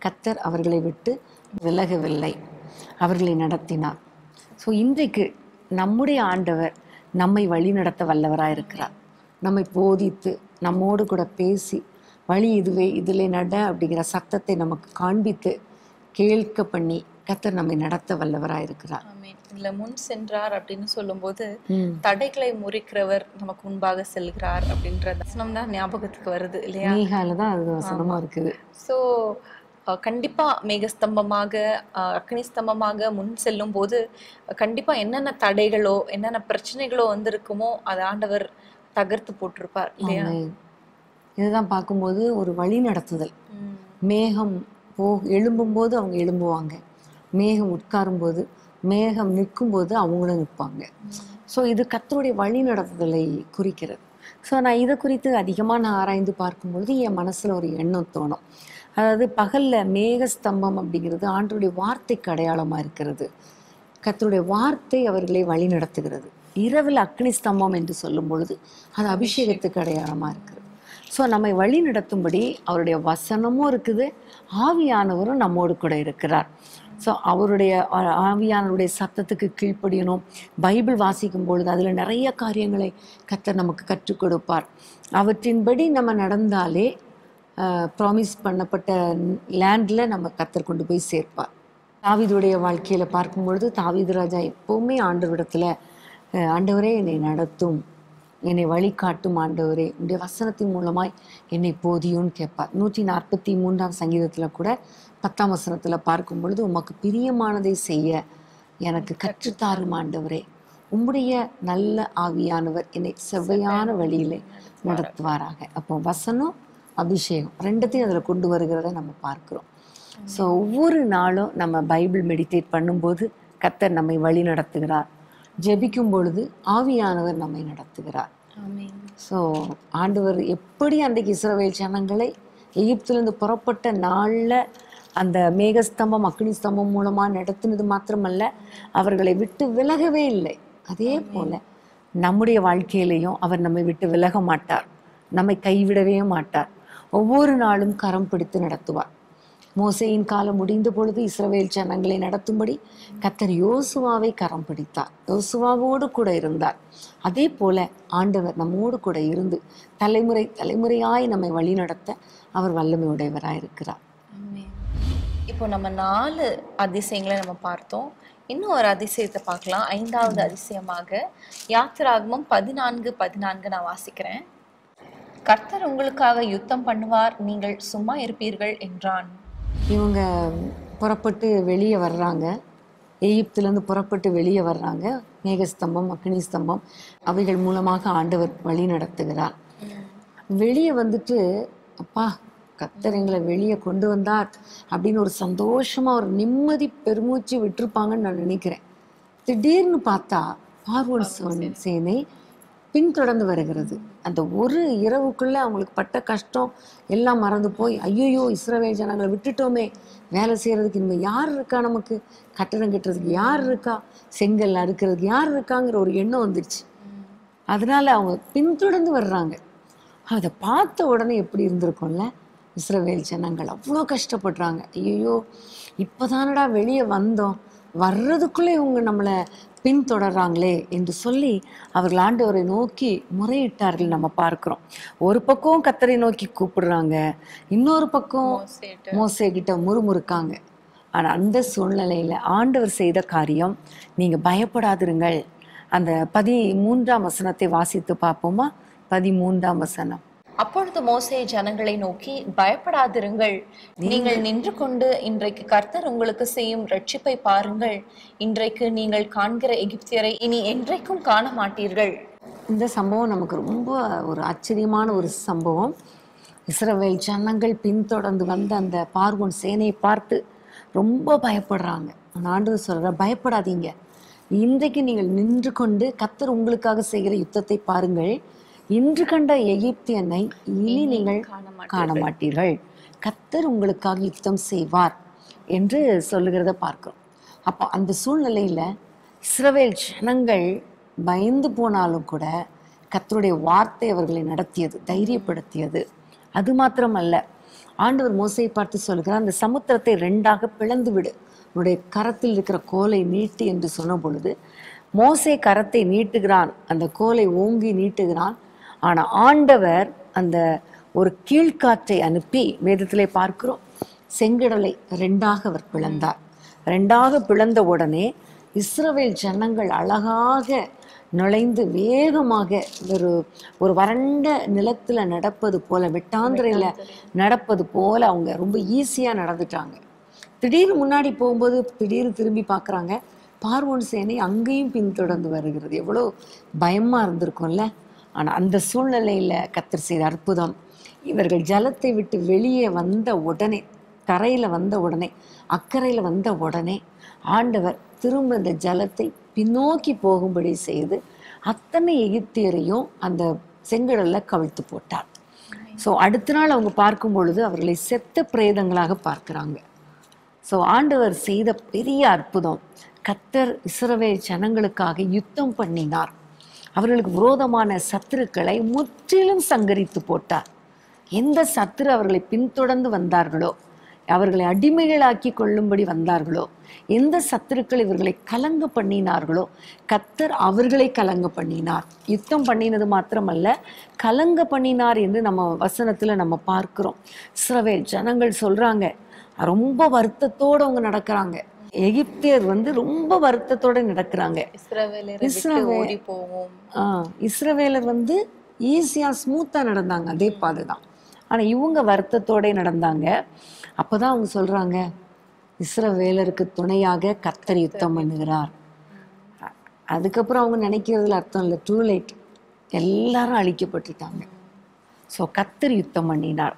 கத்தர் அவர்களை விட்டு விலகவில்லை அவர்களை நடத்தினார் ஸோ இன்றைக்கு நம்முடைய ஆண்டவர் நம்மை வழிநடத்த வல்லவராக இருக்கிறார் நம்மை போதித்து நம்மோடு கூட பேசி வழி இதுவே இதிலே நட அப்படிங்கிற சத்தத்தை நமக்கு காண்பித்து கேட்க பண்ணி கத்தர் நம்மை நடத்த வல்லவராக இருக்கிறார் ஆமென். இதுல முன் சென்றார் அப்படின்னு சொல்லும்போது ம். தடைகளை முறிக்கிறவர் நமக்கு முன்பாக செல்கிறார் அப்படின்ற வசனம் தான் ஞாபகத்துக்கு வருது இல்லையா மீகால தான் அது வசனமா இருக்குது ஸோ கண்டிப்பா மேகஸ்தம்பமாக அஹ், அக்னி ஸ்தம்பமாக முன் செல்லும் போது கண்டிப்பா என்னென்ன தடைகளோ என்னென்ன பிரச்சனைகளோ வந்திருக்குமோ அதை ஆண்டவர் தகர்த்து போட்டிருப்பார் இல்லையா ஆமென். இதுதான் பார்க்கும்போது ஒரு வழி நடத்துதல் ம். மேகம் போ எழும்பும்போது அவங்க எழும்புவாங்க மேகம் உட்காரும்போது மேகம் நிற்கும்போது அவங்களும் நிற்பாங்க ஸோ இது கத்தருடைய வழி நடத்துதலை குறிக்கிறது ஸோ நான் இதை குறித்து அதிகமாக நான் ஆராய்ந்து பார்க்கும்பொழுது என் மனசில் ஒரு எண்ணம் தோணும் அதாவது பகலில் மேகஸ்தம்பம் அப்படிங்கிறது ஆண்டருடைய வார்த்தைக்கு அடையாளமாக இருக்கிறது கர்த்தருடைய வார்த்தை அவர்களை வழி நடத்துகிறது இரவில் அக்னி ஸ்தம்பம் என்று சொல்லும் பொழுது அது அபிஷேகத்துக்கு அடையாளமாக இருக்குது ஸோ நம்மை வழி நடத்தும்படி அவருடைய வசனமும் இருக்குது ஆவியானவரும் நம்மோடு கூட இருக்கிறார் ஸோ அவருடைய ஆ- ஆவியானவருடைய சத்தத்துக்கு கீழ்ப்படியணும் பைபிள் வாசிக்கும் பொழுது அதில் நிறைய காரியங்களை கர்த்தர் நமக்கு கற்றுக் கொடுப்பார் அவற்றின்படி நம்ம நடந்தாலே ப்ராமிஸ் பண்ணப்பட்ட லேண்டில் நம்ம கர்த்தர் கொண்டு போய் சேர்ப்பார் தாவீதுடைய வாழ்க்கையில் பார்க்கும்பொழுது தாவீது ராஜா எப்போவுமே ஆண்டவரிடத்துல அஹ், ஆண்டவரே என்னை நடத்தும் என்னை வழிகாட்டும் ஆண்டவரே உடைய வசனத்தின் மூலமாய் என்னை போதியும்னு கேட்பார் நூற்றி நாற்பத்தி மூன்றாம் சங்கீதத்தில் கூட பத்தாம் வசனத்தில் பார்க்கும் பொழுது உமக்கு பிரியமானதை செய்ய எனக்கு கற்றுத்தாரும் ஆண்டவரே உம்முடைய நல்ல ஆவியானவர் என்னை செவ்வையான வழியிலே நடத்துவாராக அப்போ வசனம் அபிஷேகம் ரெண்டத்தையும் அதில் கொண்டு வருகிறத நம்ம பார்க்கிறோம் ஸோ ஒவ்வொரு நாளும் நம்ம பைபிள் மெடிடேட் பண்ணும்போது கர்த்தர் நம்மை வழி நடத்துகிறார் ஜெபிக்கும் பொழுது ஆவியானவர் நம்மை நடத்துகிறார் ஆமென். ஸோ ஆண்டவர் எப்படி அன்றைக்கு இஸ்ரவேல் ஜனங்களை எகிப்திலிருந்து புறப்பட்ட நாளில் அந்த மேகஸ்தம்பம் அக்னி ஸ்தம்பம் மூலமாக நடத்தினது மாத்திரமல்ல அவர்களை விட்டு விலகவே இல்லை அதே போல நம்முடைய வாழ்க்கையிலையும் அவர் நம்மை விட்டு விலக மாட்டார் நம்மை கைவிடவே மாட்டார் ஒவ்வொரு நாளும் கரம் பிடித்து நடத்துவார் மோசையின் காலம் முடிந்த பொழுது இஸ்ரவேல் ஜனங்களை நடத்தும்படி கத்தர் யோசுவாவை கரம் பிடித்தார் யோசுவாவோடு கூட இருந்தார் அதே போல ஆண்டவர் நம்மோடு கூட இருந்து தலைமுறை தலைமுறையாய் நம்மை வழிநடத்த அவர் வல்லமை உடையவராய் இருக்கிறார் ஆமென். இப்போ நம்ம நாலு அதிசயங்களை நம்ம பார்த்தோம் இன்னும் ஒரு அதிசயத்தை பார்க்கலாம் ஐந்தாவது அதிசயமாக யாத்திராகமம் பதினான்கு பதினான்கு நான் வாசிக்கிறேன் கர்த்தர் உங்களுக்காக யுத்தம் பண்ணுவார் நீங்கள் சும்மா இருப்பீர்கள் என்றான் இவங்க புறப்பட்டு வெளியே வர்றாங்க எகிப்திலேருந்து புறப்பட்டு வெளியே வர்றாங்க மேகஸ்தம்பம் அக்னி ஸ்தம்பம் அவைகள் மூலமாக ஆண்டவர் வழி நடத்துகிறார் வெளியே வந்துட்டு அப்பா கத்தர் எங்களை வெளியே கொண்டு வந்தார் அப்படின்னு ஒரு சந்தோஷமா ஒரு நிம்மதி பெருமூச்சு விட்டிருப்பாங்கன்னு நான் நினைக்கிறேன் திடீர்னு பார்த்தா பார்வோன் சே- சேனை பின்தொடர்ந்து வருகிறது அந்த ஒரு இரவுக்குள்ள அவங்களுக்கு பட்ட கஷ்டம் எல்லாம் மறந்து போய் ஐயோ இஸ்ரவேல் ஜனங்களை விட்டுட்டோமே வேலை செய்யறதுக்கு இனிமேல் யார் இருக்கா நமக்கு கட்டடம் கட்டுறதுக்கு யார் இருக்கா செங்கல் அறுக்கிறதுக்கு யார் இருக்காங்கிற ஒரு எண்ணம் வந்துடுச்சு அதனால அவங்க பின்தொடர்ந்து வர்றாங்க அதை பார்த்த உடனே எப்படி இருந்திருக்கும்ல இஸ்ரவேல் ஜனங்கள் அவ்வளோ கஷ்டப்படுறாங்க ஐயோ இப்போதானடா வெளியே வந்தோம் வர்றதுக்குள்ளே இவங்க நம்மளை பின்தொடர்றாங்களே என்று சொல்லி அவர்கள் ஆண்டவரை நோக்கி முறையிட்டார்கள் நம்ம பார்க்கிறோம் ஒரு பக்கம் கத்தரை நோக்கி கூப்பிடுறாங்க இன்னொரு பக்கம் மோசேட்டு. மோசே கிட்ட முறுமுறுக்காங்க ஆனா அந்த சூழ்நிலையில ஆண்டவர் செய்த காரியம் நீங்க பயப்படாதிருங்கள் அந்த பதி மூன்றாம் வசனத்தை வாசித்து பார்ப்போமா பதிமூன்றாம் வசனம் அப்பொழுது மோசே ஜனங்களை நோக்கி பயப்படாதிருங்கள் நீங்கள் நின்று கொண்டு இன்றைக்கு கர்த்தர் உங்களுக்கு செய்யும் ரட்சிப்பை பாருங்கள் இன்றைக்கு நீங்கள் காண்கிற எகிப்தியரை இனி என்றைக்கும் காண மாட்டீர்கள் இந்த சம்பவம் நமக்கு ரொம்ப ஒரு ஆச்சரியமான ஒரு சம்பவம் இஸ்ரவேல் ஜனங்கள் பின்தொடர்ந்து வந்த அந்த பார்வோன் சேனையை பார்த்து ரொம்ப பயப்படுறாங்க அந்த ஆண்டவர் சொல்ற பயப்படாதீங்க இன்றைக்கு நீங்கள் நின்று கொண்டு கத்தர் உங்களுக்காக செய்கிற யுத்தத்தை பாருங்கள் இன்று கண்ட எகிப்தியனை இனி நீங்கள் காண காண மாட்டீர்கள் கத்தர் உங்களுக்காக யுத்தம் செய்வார் என்று சொல்லுகிறத பார்க்கிறோம் அப்போ அந்த சூழ்நிலையில இஸ்ரவேல் ஜனங்கள் பயந்து போனாலும் கூட கத்தருடைய வார்த்தை அவர்களை நடத்தியது தைரியப்படுத்தியது அது மாத்திரமல்ல ஆண்டவர் மோசையை பார்த்து சொல்கிறார் அந்த சமுத்திரத்தை ரெண்டாக பிளந்து விடு உன்னுடைய கரத்தில் இருக்கிற கோலை நீட்டு என்று சொன்ன பொழுது மோசே கரத்தை நீட்டுகிறான் அந்த கோலை ஓங்கி நீட்டுகிறான் ஆனா ஆண்டவர் அந்த ஒரு கீழ்காற்றை அனுப்பி வேதத்திலே பார்க்கிறோம் செங்கடலை ரெண்டாக அவர் பிளந்தார் ரெண்டாக பிளந்த உடனே இஸ்ரவேல் ஜனங்கள் அழகாக நுழைந்து வேகமாக ஒரு ஒரு வறண்ட நிலத்துல நடப்பது போல வெட்டாந்திரையில நடப்பது போல அவங்க ரொம்ப ஈஸியா நடந்துட்டாங்க திடீர்னு முன்னாடி போகும்போது திடீர்னு திரும்பி பார்க்குறாங்க பார்வோன் சேனை அங்கேயும் பின்தொடர்ந்து வருகிறது எவ்வளோ பயமா இருந்திருக்கும்ல ஆனா அந்த சூழ்நிலையில கத்தர் செய்த அற்புதம் இவர்கள் ஜலத்தை விட்டு வெளியே வந்த உடனே கரையில வந்த உடனே அக்கறையில வந்த உடனே ஆண்டவர் திரும்ப இந்த ஜலத்தை பின்னோக்கி போகும்படி செய்து அத்தனை எகிப்தியரையும் அந்த செங்கடல்ல கவிழ்த்து போட்டார் ஸோ அடுத்த நாள் அவங்க பார்க்கும் பொழுது அவர்களை செத்த பிரேதங்களாக பார்க்குறாங்க ஸோ ஆண்டவர் செய்த பெரிய அற்புதம் கத்தர் இஸ்ரவேல் ஜனங்களுக்காக யுத்தம் பண்ணினார் அவர்களுக்கு விரோதமான சத்துருக்களை முற்றிலும் சங்கரித்து போட்டார் எந்த சத்துரு அவர்களை பின்தொடர்ந்து வந்தார்களோ அவர்களை அடிமைகளாக்கி கொள்ளும்படி வந்தார்களோ எந்த சத்துருக்கள் இவர்களை கலங்க பண்ணினார்களோ கத்தர் அவர்களை கலங்க பண்ணினார் யுத்தம் பண்ணினது மாத்திரமல்ல கலங்க பண்ணினார் என்று நம்ம வசனத்துல நம்ம பார்க்கிறோம் இஸ்ரவேல் ஜனங்கள் சொல்றாங்க ரொம்ப வருத்தத்தோட அவங்க நடக்கிறாங்க எகிப்தியர் வந்து ரொம்ப வருத்தத்தோட நடக்கிறாங்க இஸ்ரவேலரை விட்டு இஸ்ரவேல். ஓடி போவோம் ஆ இஸ்ரவேலர் வந்து ஈஸியா ஸ்மூத்தா நடந்தாங்க அதே பாதை தான் ஆனா இவங்க வருத்தத்தோட நடந்தாங்க அப்பதான் அவங்க சொல்றாங்க இஸ்ரவேலருக்கு துணையாக கத்தர் யுத்தம் பண்ணுகிறார் அ- அதுக்கப்புறம் அவங்க நினைக்கிறதுல அர்த்தம் இல்லை டூ லேட் எல்லாரும் அழிக்கப்பட்டுட்டாங்க ஸோ கத்தர் யுத்தம் பண்ணினார்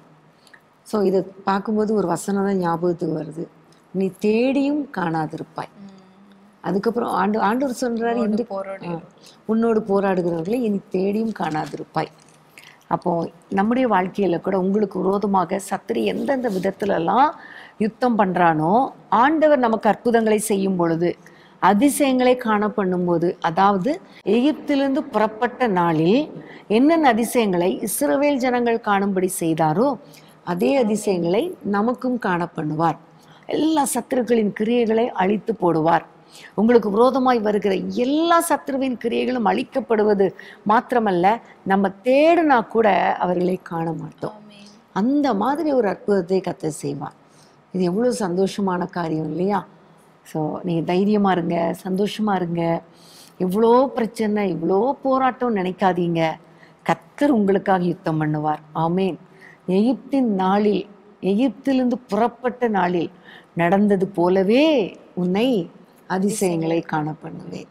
ஸோ இதை பார்க்கும்போது ஒரு வசனம் தான் ஞாபகத்துக்கு வருது நீ தேடியும் காணாதிருப்பாய் அதுக்கப்புறம் ஆண்டு ஆண்டவர் சொல்றாரு இந்த போராடி ஆ, உன்னோடு போராடுகிறவர்களை இனி தேடியும் காணாதிருப்பாய் அப்போ நம்முடைய வாழ்க்கையில கூட உங்களுக்கு விரோதமாக சத்துரு எந்தெந்த விதத்துலலாம் யுத்தம் பண்றானோ ஆண்டவர் நமக்கு அற்புதங்களை செய்யும் பொழுது அதிசயங்களை காண பண்ணும்போது அதாவது எகிப்திலிருந்து புறப்பட்ட நாளில் என்னென்ன அதிசயங்களை இஸ்ரவேல் ஜனங்கள் காணும்படி செய்தாரோ அதே அதிசயங்களை நமக்கும் காண பண்ணுவார் எல்லா சத்துருக்களின் கிரியைகளை அழித்து போடுவார் உங்களுக்கு விரோதமாய் வருகிற எல்லா சத்துருவின் கிரியைகளும் அழிக்கப்படுவது மாத்திரமல்ல நம்ம தேடினா கூட அவர்களை காண மாட்டோம் ஆமென். அந்த மாதிரி ஒரு அற்புதத்தை கத்த செய்வார் இது எவ்வளோ சந்தோஷமான காரியம் இல்லையா ஸோ நீங்கள் தைரியமாக இருங்க சந்தோஷமாக இருங்க இவ்வளோ பிரச்சனை இவ்வளோ போராட்டம் நினைக்காதீங்க கத்தர் உங்களுக்காக யுத்தம் பண்ணுவார் ஆமேன் எகிப்தின் நாளில் எகிப்திலிருந்து புறப்பட்ட நாளில் நடந்தது போலவே உன்னை அதிசயங்களை காண பண்ணுவேன்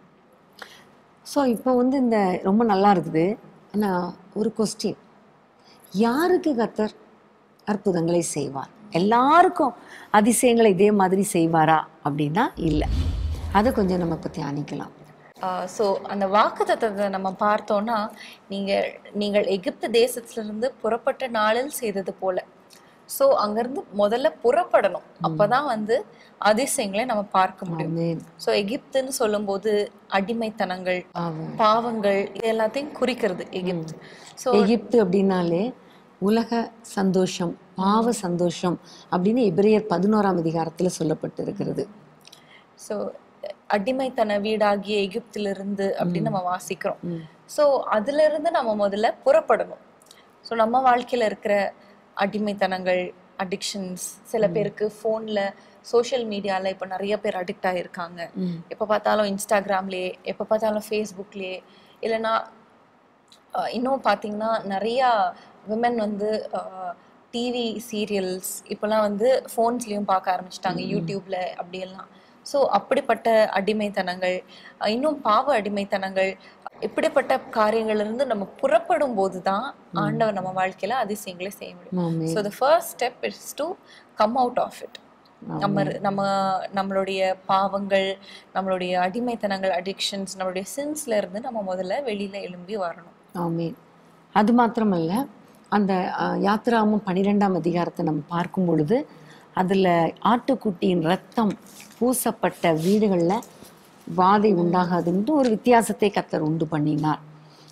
ஸோ இப்போ வந்து இந்த ரொம்ப நல்லா இருக்குது ஆனால் ஒரு கொஸ்டின் யாருக்கு கத்தர் அற்புதங்களை செய்வார் எல்லாருக்கும் அதிசயங்களை இதே மாதிரி செய்வாரா அப்படின்னா இல்லை அதை கொஞ்சம் நம்ம இப்போ தியானிக்கலாம் ஸோ அந்த வாக்குத்தத்தத்தை நம்ம பார்த்தோம்னா நீங்க நீங்கள் எகிப்து தேசத்திலிருந்து புறப்பட்ட நாளில் செய்தது போல ஸோ அங்கிருந்து முதல்ல புறப்படணும் அப்பதான் வந்து அதிசயங்களை நம்ம பார்க்க முடியும் ஆமென். ஸோ எகிப்துன்னு சொல்லும்போது அடிமைத்தனங்கள் ஆமாம். பாவங்கள் இது எல்லாத்தையும் குறிக்கிறது எகிப்து ஸோ எகிப்து அப்படின்னாலே உலக சந்தோஷம் பாவ சந்தோஷம் அப்படின்னு எபிரேயர் பதினோராம் அதிகாரத்துல சொல்லப்பட்டிருக்கிறது ஸோ அடிமைத்தன வீடாகிய எகிப்திலிருந்து அப்படின்னு நம்ம வாசிக்கிறோம் ம். ஸோ அதுல இருந்து நம்ம முதல்ல புறப்படணும் ஸோ நம்ம வாழ்க்கையில இருக்கிற அடிமைத்தனங்கள் அடிக்ஷன்ஸ் சில பேருக்கு ஃபோன்ல சோஷியல் மீடியால இப்போ நிறைய பேர் அடிக்ட் ஆகிருக்காங்க ம். எப்போ பார்த்தாலும் இன்ஸ்டாகிராம்லேயே எப்போ பார்த்தாலும் ஃபேஸ்புக்லேயே இல்லைன்னா அஹ், இன்னும் பார்த்தீங்கன்னா நிறையா விமன் வந்து டிவி சீரியல்ஸ் இப்போலாம் வந்து ஃபோன்ஸ்லேயும் பார்க்க ஆரம்பிச்சிட்டாங்க யூடியூப்ல அப்படியெல்லாம் ஸோ அப்படிப்பட்ட அடிமைத்தனங்கள் அஹ், இன்னும் பாவ அடிமைத்தனங்கள் இப்படிப்பட்ட காரியங்கள்ல இருந்து நம்ம புறப்படும் போது தான் ஆண்டவர் நம்ம வாழ்க்கையில அதிசயங்களை செய்ய முடியும் amen. So the first step is to come out of it நம்ம நம்ம நம்மளுடைய பாவங்கள் நம்மளுடைய அடிமைத்தனங்கள் அடிக்ஷன்ஸ் நம்மளுடைய சின்ஸ்ல இருந்து நம்ம முதல்ல வெளியில எழும்பி வரணும் ஆமென் அது மாத்திரமல்ல அந்த அஹ், யாத்திராமம் பன்னிரெண்டாம் அதிகாரத்தை நம்ம பார்க்கும் பொழுது அதுல ஆட்டுக்குட்டியின் ரத்தம் பூசப்பட்ட வீடுகள்ல வாதை உண்டாகாதுன்ட்டு ஒரு வித்தியாசத்தை கத்தர் உண்டு பண்ணினார்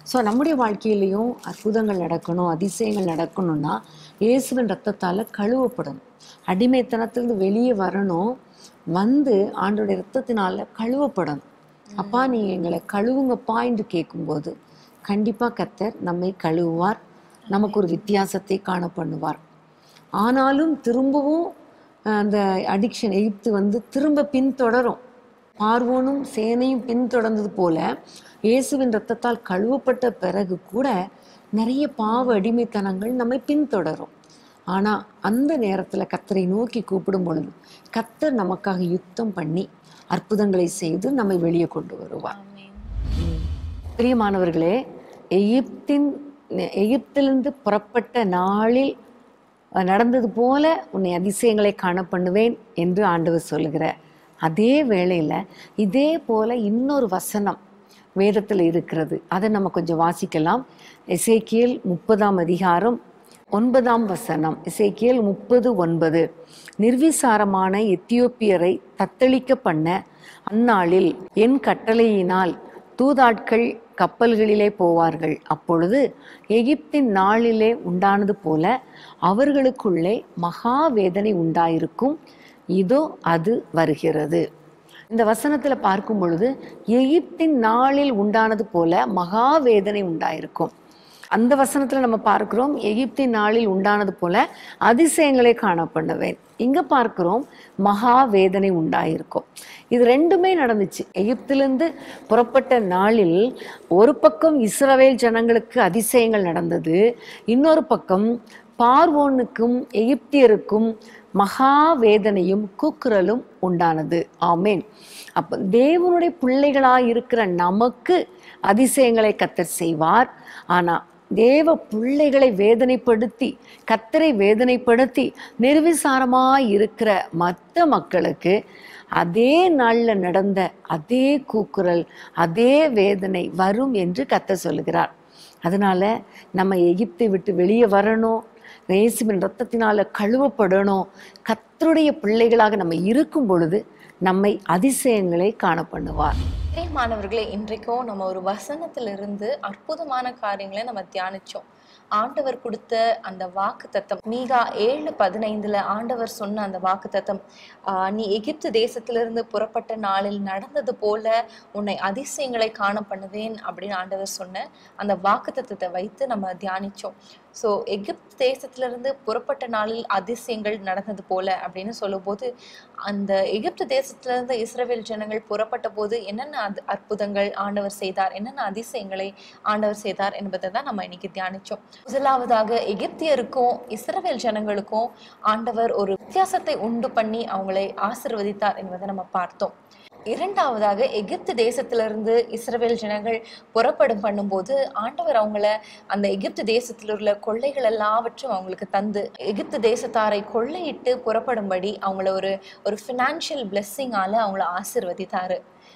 ஸோ நம்முடைய வாழ்க்கையிலையும் அற்புதங்கள் நடக்கணும் அதிசயங்கள் நடக்கணும்னா இயேசுவின் ரத்தத்தால் கழுவப்படணும் அடிமைத்தனத்திலிருந்து வெளியே வரணும் வந்து ஆண்டோடைய ரத்தத்தினால கழுவப்படணும் அப்பா நீ எங்களை கழுவுங்கப்பா என்று கேட்கும்போது கண்டிப்பாக கர்த்தர் நம்மை கழுவுவார் நமக்கு ஒரு வித்தியாசத்தை காண பண்ணுவார் ஆனாலும் திரும்பவும் அஹ், அந்த அடிக்ஷன் எகிப்து வந்து திரும்ப பின்தொடரும் பார்வோனும் சேனையும் பின்தொடர்ந்தது போல இயேசுவின் ரத்தத்தால் கழுவப்பட்ட பிறகு கூட நிறைய பாவ அடிமைத்தனங்கள் நம்மை பின்தொடரும் ஆனா அந்த நேரத்துல கத்தரை நோக்கி கூப்பிடும் பொழுது கத்தர் நமக்காக யுத்தம் பண்ணி அற்புதங்களை செய்து நம்மை வெளியே கொண்டு வருவார் ஆமென். பிரியமானவர்களே எகிப்தின் எகிப்திலிருந்து புறப்பட்ட நாளில் நடந்தது போல உன்னை அதிசயங்களை காண பண்ணுவேன் என்று ஆண்டவர் சொல்லுகிற அதே வேளையில இதே போல இன்னொரு வசனம் வேதத்தில் இருக்கிறது அதை நம்ம கொஞ்சம் வாசிக்கலாம் எசேக்கியேல் முப்பதாம் அதிகாரம் ஒன்பதாம் வசனம் எசேக்கியேல் முப்பது ஒன்பது நிர்விசாரமான எத்தியோப்பியரை தத்தளிக்க பண்ண அந்நாளில் என் கட்டளையினால் தூதாட்கள் கப்பல்களிலே போவார்கள் அப்பொழுது எகிப்தின் நாளிலே உண்டானது போல அவர்களுக்குள்ளே மகா வேதனை உண்டாயிருக்கும் இதோ அது வருகிறது இந்த வசனத்துல பார்க்கும் பொழுது எகிப்தின் நாளில் உண்டானது போல மகா வேதனை உண்டாயிருக்கும் அந்த வசனத்துல நம்ம பார்க்கிறோம் எகிப்தின் நாளில் உண்டானது போல அதிசயங்களை காண பண்ணுவேன் இங்க பார்க்கிறோம் மகா வேதனை உண்டாயிருக்கும் இது ரெண்டுமே நடந்துச்சு எகிப்திலிருந்து புறப்பட்ட நாளில் ஒரு பக்கம் இஸ்ரவேல் ஜனங்களுக்கு அதிசயங்கள் நடந்தது இன்னொரு பக்கம் பார்வோனுக்கும் எகிப்தியருக்கும் மகா வேதனையும் கூக்குரலும் உண்டானது ஆமேன் அப்ப தேவனுடைய பிள்ளைகளாய் இருக்கிற நமக்கு அதிசயங்களை கத்தர் செய்வார் ஆனா தேவ பிள்ளைகளை வேதனைப்படுத்தி கத்தரை வேதனைப்படுத்தி நிர்விசாரமாய் இருக்கிற மற்ற மக்களுக்கு அதே நாள்ல நடந்த அதே கூக்குரல் அதே வேதனை வரும் என்று கத்தர் சொல்லுகிறார் அதனால நம்ம எகிப்தை விட்டு வெளியே வரணும் இயேசுவின் ரத்தத்தினால கழுவப்படணும் கத்தருடைய பிள்ளைகளாக நம்ம இருக்கும் பொழுது நம்மை அதிசயங்களை காண பண்ணுவார் பிரியமானவர்களே இன்றைக்கும் நம்ம ஒரு வசனத்திலிருந்து அற்புதமான காரியங்களை நம்ம தியானிச்சோம் ஆண்டவர் கொடுத்த அந்த வாக்கு தத்தம் மீகா ஏழு பதினைந்துல ஆண்டவர் சொன்ன அந்த வாக்கு தத்தம் நீ எகிப்து தேசத்திலிருந்து புறப்பட்ட நாளில் நடந்தது போல உன்னை அதிசயங்களை காண பண்ணுவேன் அப்படின்னு ஆண்டவர் சொன்ன அந்த வாக்கு தத்தத்தை வைத்து நம்ம தியானிச்சோம் ஸோ எகிப்து தேசத்திலிருந்து புறப்பட்ட நாளில் அதிசயங்கள் நடந்தது போல அப்படின்னு சொல்லும்போது அந்த எகிப்து தேசத்திலிருந்து இஸ்ரவேல் ஜனங்கள் புறப்பட்ட போது என்னென்ன அத்- அற்புதங்கள் ஆண்டவர் செய்தார் என்னென்ன அதிசயங்களை ஆண்டவர் செய்தார் என்பதை தான் நம்ம இன்னைக்கு தியானிச்சோம் முதலாவதாக எகிப்தியருக்கும் இஸ்ரவேல் ஜனங்களுக்கும் ஆண்டவர் ஒரு வித்தியாசத்தை உண்டு பண்ணி அவங்களை ஆசிர்வதித்தார் என்பதை நம்ம பார்த்தோம் இரண்டாவதாக எகிப்து தேசத்திலிருந்து இஸ்ரவேல் ஜனங்கள் புறப்படும் பண்ணும்போது ஆண்டவர் அவங்கள அந்த எகிப்து தேசத்தில் உள்ள கொள்ளைகள் எல்லாவற்றும் அவங்களுக்கு தந்து எகிப்து தேசத்தாரை கொள்ளையிட்டு புறப்படும்படி அவங்கள ஒரு ஒரு ஃபினான்ஷியல் பிளெஸ்ஸிங்கால அவங்கள ஆசிர்வதித்தாரு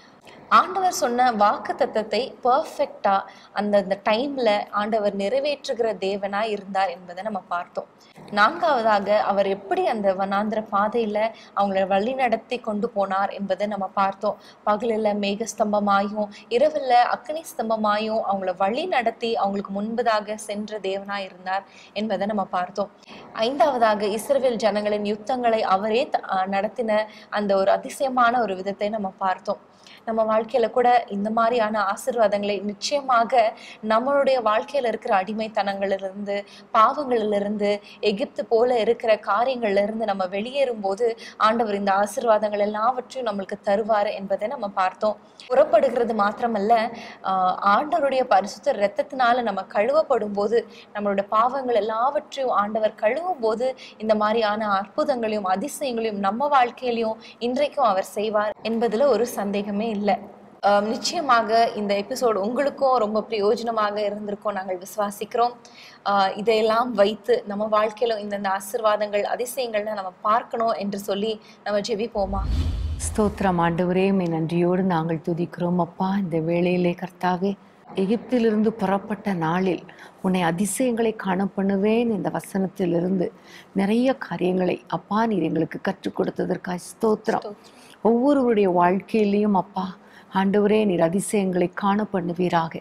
ஆண்டவர் சொன்ன வாக்கு தத்தத்தை பர்ஃபெக்டா அந்த அந்த டைம்ல ஆண்டவர் நிறைவேற்றுகிற தேவனா இருந்தார் என்பதை நம்ம பார்த்தோம் நான்காவதாக அவர் எப்படி அந்த வனாந்திர பாதையில அவங்கள வழி நடத்தி கொண்டு போனார் என்பதை நம்ம பார்த்தோம் பகலில் மேக ஸ்தம்பமாயும் இரவுல அக்னி ஸ்தம்பமாயும் அவங்கள வழி நடத்தி அவங்களுக்கு முன்பதாக சென்ற தேவனா இருந்தார் என்பதை நம்ம பார்த்தோம் ஐந்தாவதாக இஸ்ரவேல் ஜனங்களின் யுத்தங்களை அவரே த- ஆஹ் நடத்தின அந்த ஒரு அதிசயமான ஒரு விதத்தை நம்ம பார்த்தோம் நம்ம வாழ்க்கையில கூட இந்த மாதிரியான ஆசீர்வாதங்களை நிச்சயமாக நம்மளுடைய வாழ்க்கையில இருக்கிற அடிமைத்தனங்களிலிருந்து பாவங்களிலிருந்து எகிப்து போல இருக்கிற காரியங்கள்ல இருந்து நம்ம வெளியேறும் போது ஆண்டவர் இந்த ஆசீர்வாதங்கள் எல்லாவற்றையும் நம்மளுக்கு தருவார் என்பதை நம்ம பார்த்தோம் புறப்படுகிறது மாத்திரமல்ல ஆஹ் ஆண்டவருடைய பரிசுத்த இரத்தத்தினால நம்ம கழுவப்படும் போது நம்மளோட பாவங்கள் எல்லாவற்றையும் ஆண்டவர் கழுவும் போது இந்த மாதிரியான அற்புதங்களையும் அதிசயங்களையும் நம்ம வாழ்க்கையிலையும் இன்றைக்கும் அவர் செய்வார் என்பதுல ஒரு சந்தேகமே இல்லை ஆஹ் நிச்சயமாக இந்த எபிசோடு உங்களுக்கும் ரொம்ப பிரயோஜனமாக இருந்திருக்கும் நாங்கள் விசுவாசிக்கிறோம் ஆஹ் இதையெல்லாம் வைத்து நம்ம வாழ்க்கையில இந்தந்த ஆசீர்வாதங்கள் அதிசயங்கள்ல நம்ம பார்க்கணும் என்று சொல்லி நம்ம ஜெபிப்போமா ஸ்தோத்திரம் ஆண்டவரே உம்மை நன்றியோடு நாங்கள் துதிக்கிறோம் அப்பா இந்த வேளையிலே கர்த்தாவே எகிப்திலிருந்து புறப்பட்ட நாளில் உன்னை அதிசயங்களை காண பண்ணுவேன் இந்த வசனத்திலிருந்து நிறைய காரியங்களை அப்பா நீர் எங்களுக்கு கற்றுக் கொடுத்ததற்காக ஸ்தோத்திரம் ஒவ்வொருவருடைய வாழ்க்கையிலையும் அப்பா ஆண்டவரே நீர் அதிசயங்களை காண பண்ணுவீராக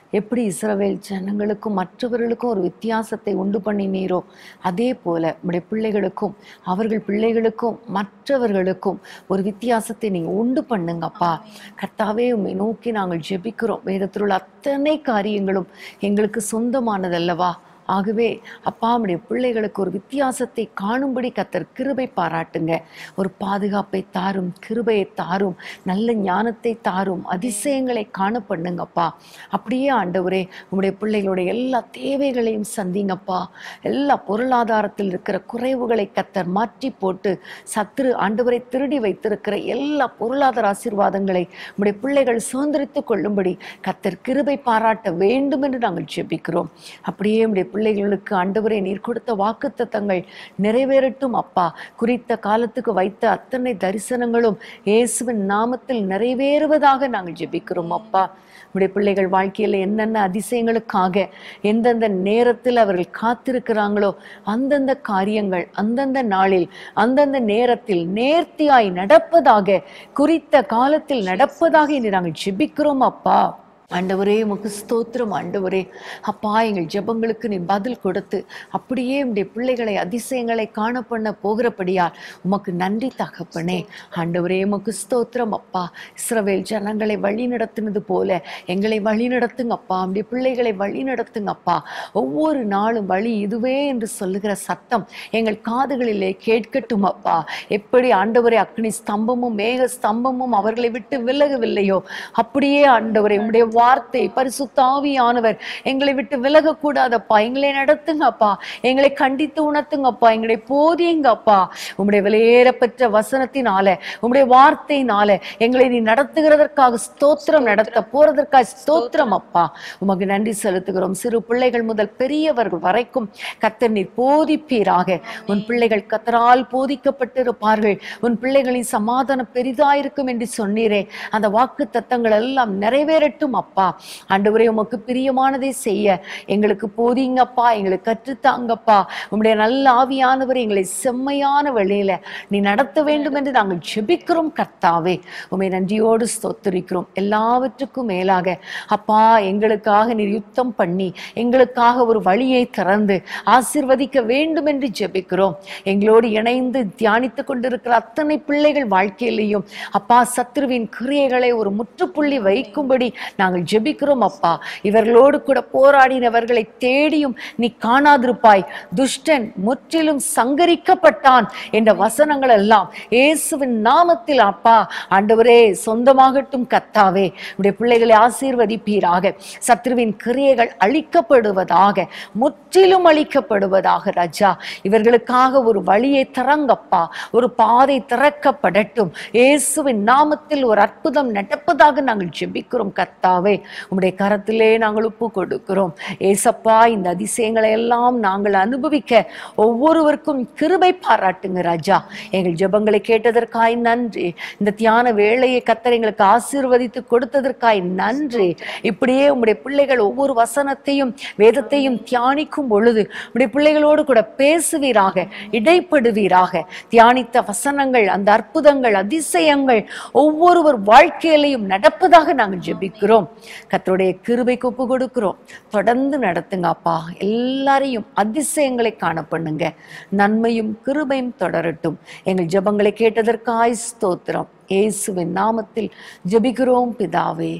எப்படி இஸ்ரவேல் ஜனங்களுக்கும் மற்றவர்களுக்கும் ஒரு வித்தியாசத்தை உண்டு பண்ணினீரோ அதே போல உடைய பிள்ளைகளுக்கும் அவர்கள் பிள்ளைகளுக்கும் மற்றவர்களுக்கும் ஒரு வித்தியாசத்தை நீங்கள் உண்டு பண்ணுங்கப்பா கர்த்தாவே உம்மை நோக்கி நாங்கள் ஜெபிக்கிறோம் வேதத்தில் உள்ள அத்தனை காரியங்களும் எங்களுக்கு சொந்தமானதல்லவா ஆகவே அப்பா உடைய பிள்ளைகளுக்கு ஒரு வித்தியாசத்தை காணும்படி கத்தர் கிருபை பாராட்டுங்க ஒரு பாதுகாப்பை தாரும் கிருபையை தாரும் நல்ல ஞானத்தை தாரும் அதிசயங்களை காண பண்ணுங்கப்பா அப்படியே ஆண்டவரே உம்முடைய பிள்ளைகளுடைய எல்லா தேவைகளையும் சந்திங்கப்பா எல்லா பொருளாதாரத்தில் இருக்கிற குறைவுகளை கத்தர் மாற்றி போட்டு சத்துரு ஆண்டவரை திருடி வைத்திருக்கிற எல்லா பொருளாதார ஆசீர்வாதங்களை உம்முடைய பிள்ளைகள் சுதந்திரித்துக் கொள்ளும்படி கத்தர் கிருபை பாராட்ட வேண்டும் என்று நாங்கள் ஜெபிக்கிறோம் அப்படியே உம்முடைய பிள்ளைகளுக்கு ஆண்டவரே நீர் கொடுத்த வாக்குத்தத்தங்கள் நிறைவேறட்டும் அப்பா குறித்த காலத்துக்கு வைத்த அத்தனை தரிசனங்களும் இயேசுவின் நாமத்தில் நிறைவேறுவதாக நாங்கள் ஜெபிக்கிறோம் அப்பா உடைய பிள்ளைகள் வாழ்க்கையில் என்னென்ன அதிசயங்களுக்காக எந்தெந்த நேரத்தில் அவர்கள் காத்திருக்கிறாங்களோ அந்தந்த காரியங்கள் அந்தந்த நாளில் அந்தந்த நேரத்தில் நேர்த்தியாய் நடப்பதாக குறித்த காலத்தில் நடப்பதாக இன்று நாங்கள் ஜெபிக்கிறோம் அப்பா ஆண்டவரே உமக்கு ஸ்தோத்திரம் ஆண்டவரே அப்பா எங்கள் ஜெபங்களுக்கு நீ பதில் கொடுத்து அப்படியே உடைய பிள்ளைகளை அதிசயங்களை காண பண்ண போகிறபடியால் உமக்கு நன்றி தகப்பனே ஆண்டவரே உமக்கு ஸ்தோத்திரம் அப்பா இஸ்ரவேல் ஜனங்களை வழி நடத்தினது போல எங்களை வழி நடத்துங்கப்பா உடைய பிள்ளைகளை வழி நடத்துங்கப்பா ஒவ்வொரு நாளும் வழி இதுவே என்று சொல்லுகிற சத்தம் எங்கள் காதுகளிலே கேட்கட்டும் அப்பா எப்படி ஆண்டவரே அக்னி ஸ்தம்பமும் மேக ஸ்தம்பமும் அவர்களை விட்டு விலகவில்லையோ அப்படியே ஆண்டவரே உம்முடைய வார்த்தை பரிசுத்தாவியானவர் எங்களை விட்டு விலகக்கூடாதப்பா எங்களை நடத்துங்கப்பா எங்களை கண்டித்து உணர்த்துங்கப்பா எங்களை போதியுங்கப்பா உம்முடைய விலையேறப்பெற்ற வசனத்தினால உம்முடைய வார்த்தையினால எங்களை நீ நடத்துகிறதற்காக ஸ்தோத்திரம் நடத்த போறதற்காக ஸ்தோத்திரம் அப்பா உமக்கு நன்றி செலுத்துகிறோம் சிறு பிள்ளைகள் முதல் பெரியவர்கள் வரைக்கும் கத்தர் நீர் போதிப்பீராக உன் பிள்ளைகள் கத்தரால் போதிக்கப்பட்டிருப்பார்கள் உன் பிள்ளைகளின் சமாதானம் பெரிதாயிருக்கும் என்று சொன்னீரே அந்த வாக்கு தத்தங்கள் எல்லாம் நிறைவேறட்டும் அப்பா ஆண்டவரே உமக்கு பிரியமானதை செய்ய எங்களுக்கு போதிங்கப்பா எங்களுக்கு கற்றுத்தாங்கப்பா உம்முடைய நல்ல ஆவியானவர் எங்களை செம்மையான வழியில நீ நடத்த வேண்டும் என்று நாங்கள் ஜெபிக்கிறோம் கர்த்தாவே உம்மை நன்றியோடு ஸ்தோத்திரிக்கிறோம் எல்லாவற்றுக்கும் மேலாக அப்பா எங்களுக்காக நீர் யுத்தம் பண்ணி எங்களுக்காக ஒரு வழியை திறந்து ஆசீர்வதிக்க வேண்டும் என்று ஜெபிக்கிறோம் எங்களோடு இணைந்து தியானித்துக் கொண்டிருக்கிற அத்தனை பிள்ளைகள் வாழ்க்கையிலையும் அப்பா சத்ருவின் கிரியைகளை ஒரு முற்றுப்புள்ளி வைக்கும்படி நாங்கள் ஜெபிக்கிறோம் அப்பா இவர்களோடு கூட போராடினவர்களை தேடியும் நீ காணாதிருப்பாய் துஷ்டன் முற்றிலும் சங்கரிக்கப்பட்டான் என்ற வசனங்கள் எல்லாம் இயேசுவின் நாமத்தில் அப்பா ஆண்டவரே சொந்தமாகட்டும் கத்தாவே உடைய பிள்ளைகளை ஆசீர்வதிப்பீராக சத்ருவின் கிரியைகள் அழிக்கப்படுவதாக முற்றிலும் அழிக்கப்படுவதாக ராஜா இவர்களுக்காக ஒரு வழியை திறங்கப்பா ஒரு பாதை திறக்கப்படட்டும் இயேசுவின் நாமத்தில் ஒரு அற்புதம் நடப்பதாக நாங்கள் ஜெபிக்கிறோம் கர்த்தாவே உம்முடைய கரத்திலே நாங்கள் ஒப்பு கொடுக்கிறோம் ஏசப்பா இந்த அதிசயங்களை எல்லாம் நாங்கள் அனுபவிக்க ஒவ்வொருவருக்கும் கிருபை பாராட்டுங்க ராஜா எங்கள் ஜெபங்களை கேட்டதற்காய் நன்றி இந்த தியான வேளையை கத்தர் எங்களுக்கு ஆசீர்வதித்து கொடுத்ததற்காய் நன்றி இப்படியே உம்முடைய பிள்ளைகள் ஒவ்வொரு வசனத்தையும் வேதத்தையும் தியானிக்கும் பொழுது உம்முடைய பிள்ளைகளோடு கூட பேசுவீராக இடைப்படுவீராக தியானித்த வசனங்கள் அந்த அற்புதங்கள் அதிசயங்கள் ஒவ்வொருவர் வாழ்க்கையிலையும் நடப்பதாக நாங்கள் ஜெபிக்கிறோம் கத்தருடைய கிருபைக்கு ஒப்பு கொடுக்கிறோம் தொடர்ந்து நடத்துங்க அப்பா எல்லாரையும் அதிசயங்களை காண பண்ணுங்க நன்மையும் கிருபையும் தொடரட்டும் எங்கள் ஜெபங்களை கேட்டதற்காய் ஸ்தோத்திரம் இயேசுவின் நாமத்தில் ஜெபிக்கிறோம் பிதாவே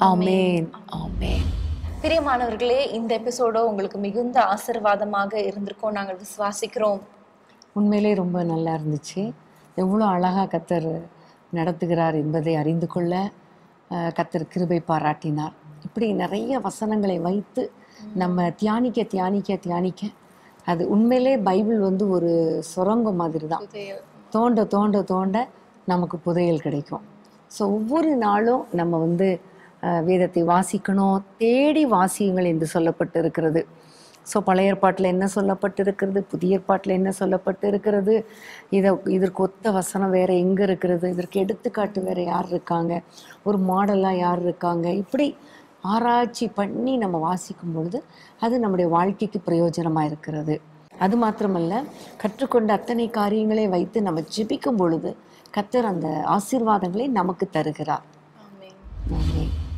ஆமேன் ஆமேன் பிரியமானவர்களே இந்த எபிசோடோ உங்களுக்கு மிகுந்த ஆசீர்வாதமாக இருந்திருக்கும் நாங்கள் விசுவாசிக்கிறோம் உண்மையிலே ரொம்ப நல்லா இருந்துச்சு எவ்வளோ அழகாக கத்தர் நடத்துகிறார் என்பதை அறிந்து கொள்ள அஹ், கத்தர் கிருபை பாராட்டினார் இப்படி நிறைய வசனங்களை வைத்து நம்ம தியானிக்க தியானிக்க தியானிக்க அது உண்மையிலே பைபிள் வந்து ஒரு சுரங்கம் மாதிரி தான் தோண்ட தோண்ட தோண்ட நமக்கு புதையல் கிடைக்கும் ஸோ ஒவ்வொரு நாளும் நம்ம வந்து அஹ், வேதத்தை வாசிக்கணும் தேடி வாசியுங்கள் என்று சொல்லப்பட்டு இருக்கிறது ஸோ பழைய ஏற்பாட்டில் என்ன சொல்லப்பட்டிருக்கிறது புதிய ஏற்பாட்டில் என்ன சொல்லப்பட்டு இருக்கிறது இதை இதற்கு ஒத்த வசனம் வேற எங்கே இருக்கிறது இதற்கு எடுத்துக்காட்டு வேற யார் இருக்காங்க ஒரு மாடலாக யார் இருக்காங்க இப்படி ஆராய்ச்சி பண்ணி நம்ம வாசிக்கும் பொழுது அது நம்முடைய வாழ்க்கைக்கு பிரயோஜனமாக இருக்கிறது அது மாத்திரமல்ல கற்றுக்கொண்ட அத்தனை காரியங்களை வைத்து நம்ம ஜெபிக்கும் பொழுது கத்தர் அந்த ஆசீர்வாதங்களை நமக்கு தருகிறார் ஸோ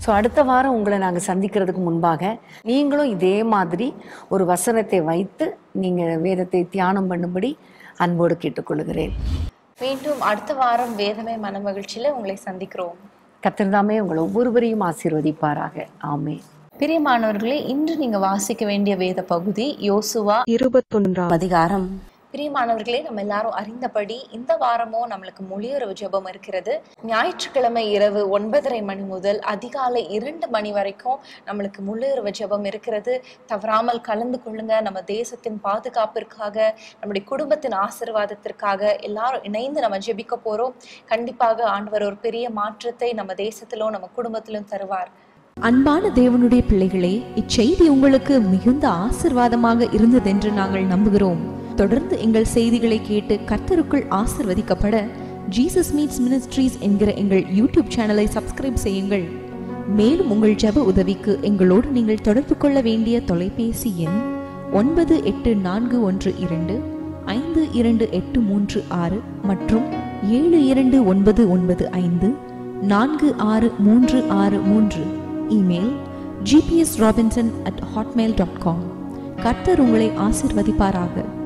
அடுத்த வாரம் உங்களை நாங்கள் சந்திக்கிறதுக்கு முன்பாக நீங்களும் இதே மாதிரி ஒரு வசனத்தை வைத்து நீங்கள் வேதத்தை தியானம் பண்ணும்படி அன்போடு கேட்டுக்கொள்கிறேன் மீண்டும் அடுத்த வாரம் வேதமே மனமகிழ்ச்சியில உங்களை சந்திக்கிறோம் கத்திரதாமே உங்கள் ஒவ்வொருவரையும் ஆசீர்வதிப்பாராக ஆமே பிரியமானவர்களே இன்று நீங்க வாசிக்க வேண்டிய வேத பகுதி யோசுவா இருபத்தொன்றாம் அதிகாரம் பிரியமானவர்களே நம்ம எல்லாரும் அறிந்தபடி இந்த வாரமும் நம்மளுக்கு மொழியுறவு ஜெபம் இருக்கிறது ஞாயிற்றுக்கிழமை இரவு ஒன்பதரை மணி முதல் அதிகாலை இரண்டு மணி வரைக்கும் நம்மளுக்கு முள்ளுறவு ஜெபம் இருக்கிறது தவறாமல் கலந்து கொள்ளுங்க நம்ம தேசத்தின் பாதுகாப்பிற்காக நம்முடைய குடும்பத்தின் ஆசீர்வாதத்திற்காக எல்லாரும் இணைந்து நம்ம ஜெபிக்க போறோம் கண்டிப்பாக ஆண்டவர் ஒரு பெரிய மாற்றத்தை நம்ம தேசத்திலும் நம்ம குடும்பத்திலும் தருவார் அன்பான தேவனுடைய பிள்ளைகளே இச்செய்தி உங்களுக்கு மிகுந்த ஆசிர்வாதமாக இருந்ததென்று நாங்கள் நம்புகிறோம் தொடர்ந்து எங்கள் செய்திகளை கேட்டு கர்த்தருக்குள் ஆசிர்வதிக்கப்பட ஜீசஸ் மீட்ஸ் மினிஸ்ட்ரீஸ் என்கிற எங்கள் யூடியூப் சேனலை சப்ஸ்கிரைப் செய்யுங்கள் மேலும் உங்கள் ஜெப உதவிக்கு எங்களோடு நீங்கள் தொடர்பு கொள்ள வேண்டிய தொலைபேசி எண் ஒன்பது எட்டு நான்கு ஒன்று இரண்டு ஐந்து இரண்டு எட்டு மூன்று ஆறு மற்றும் ஏழு இரண்டு ஒன்பது ஒன்பது ஐந்து நான்கு ஆறு மூன்று ஆறு மூன்று email GPS Robinson at Hotmail dot com கர்த்தர் உங்களை ஆசிர்வதிப்பாராக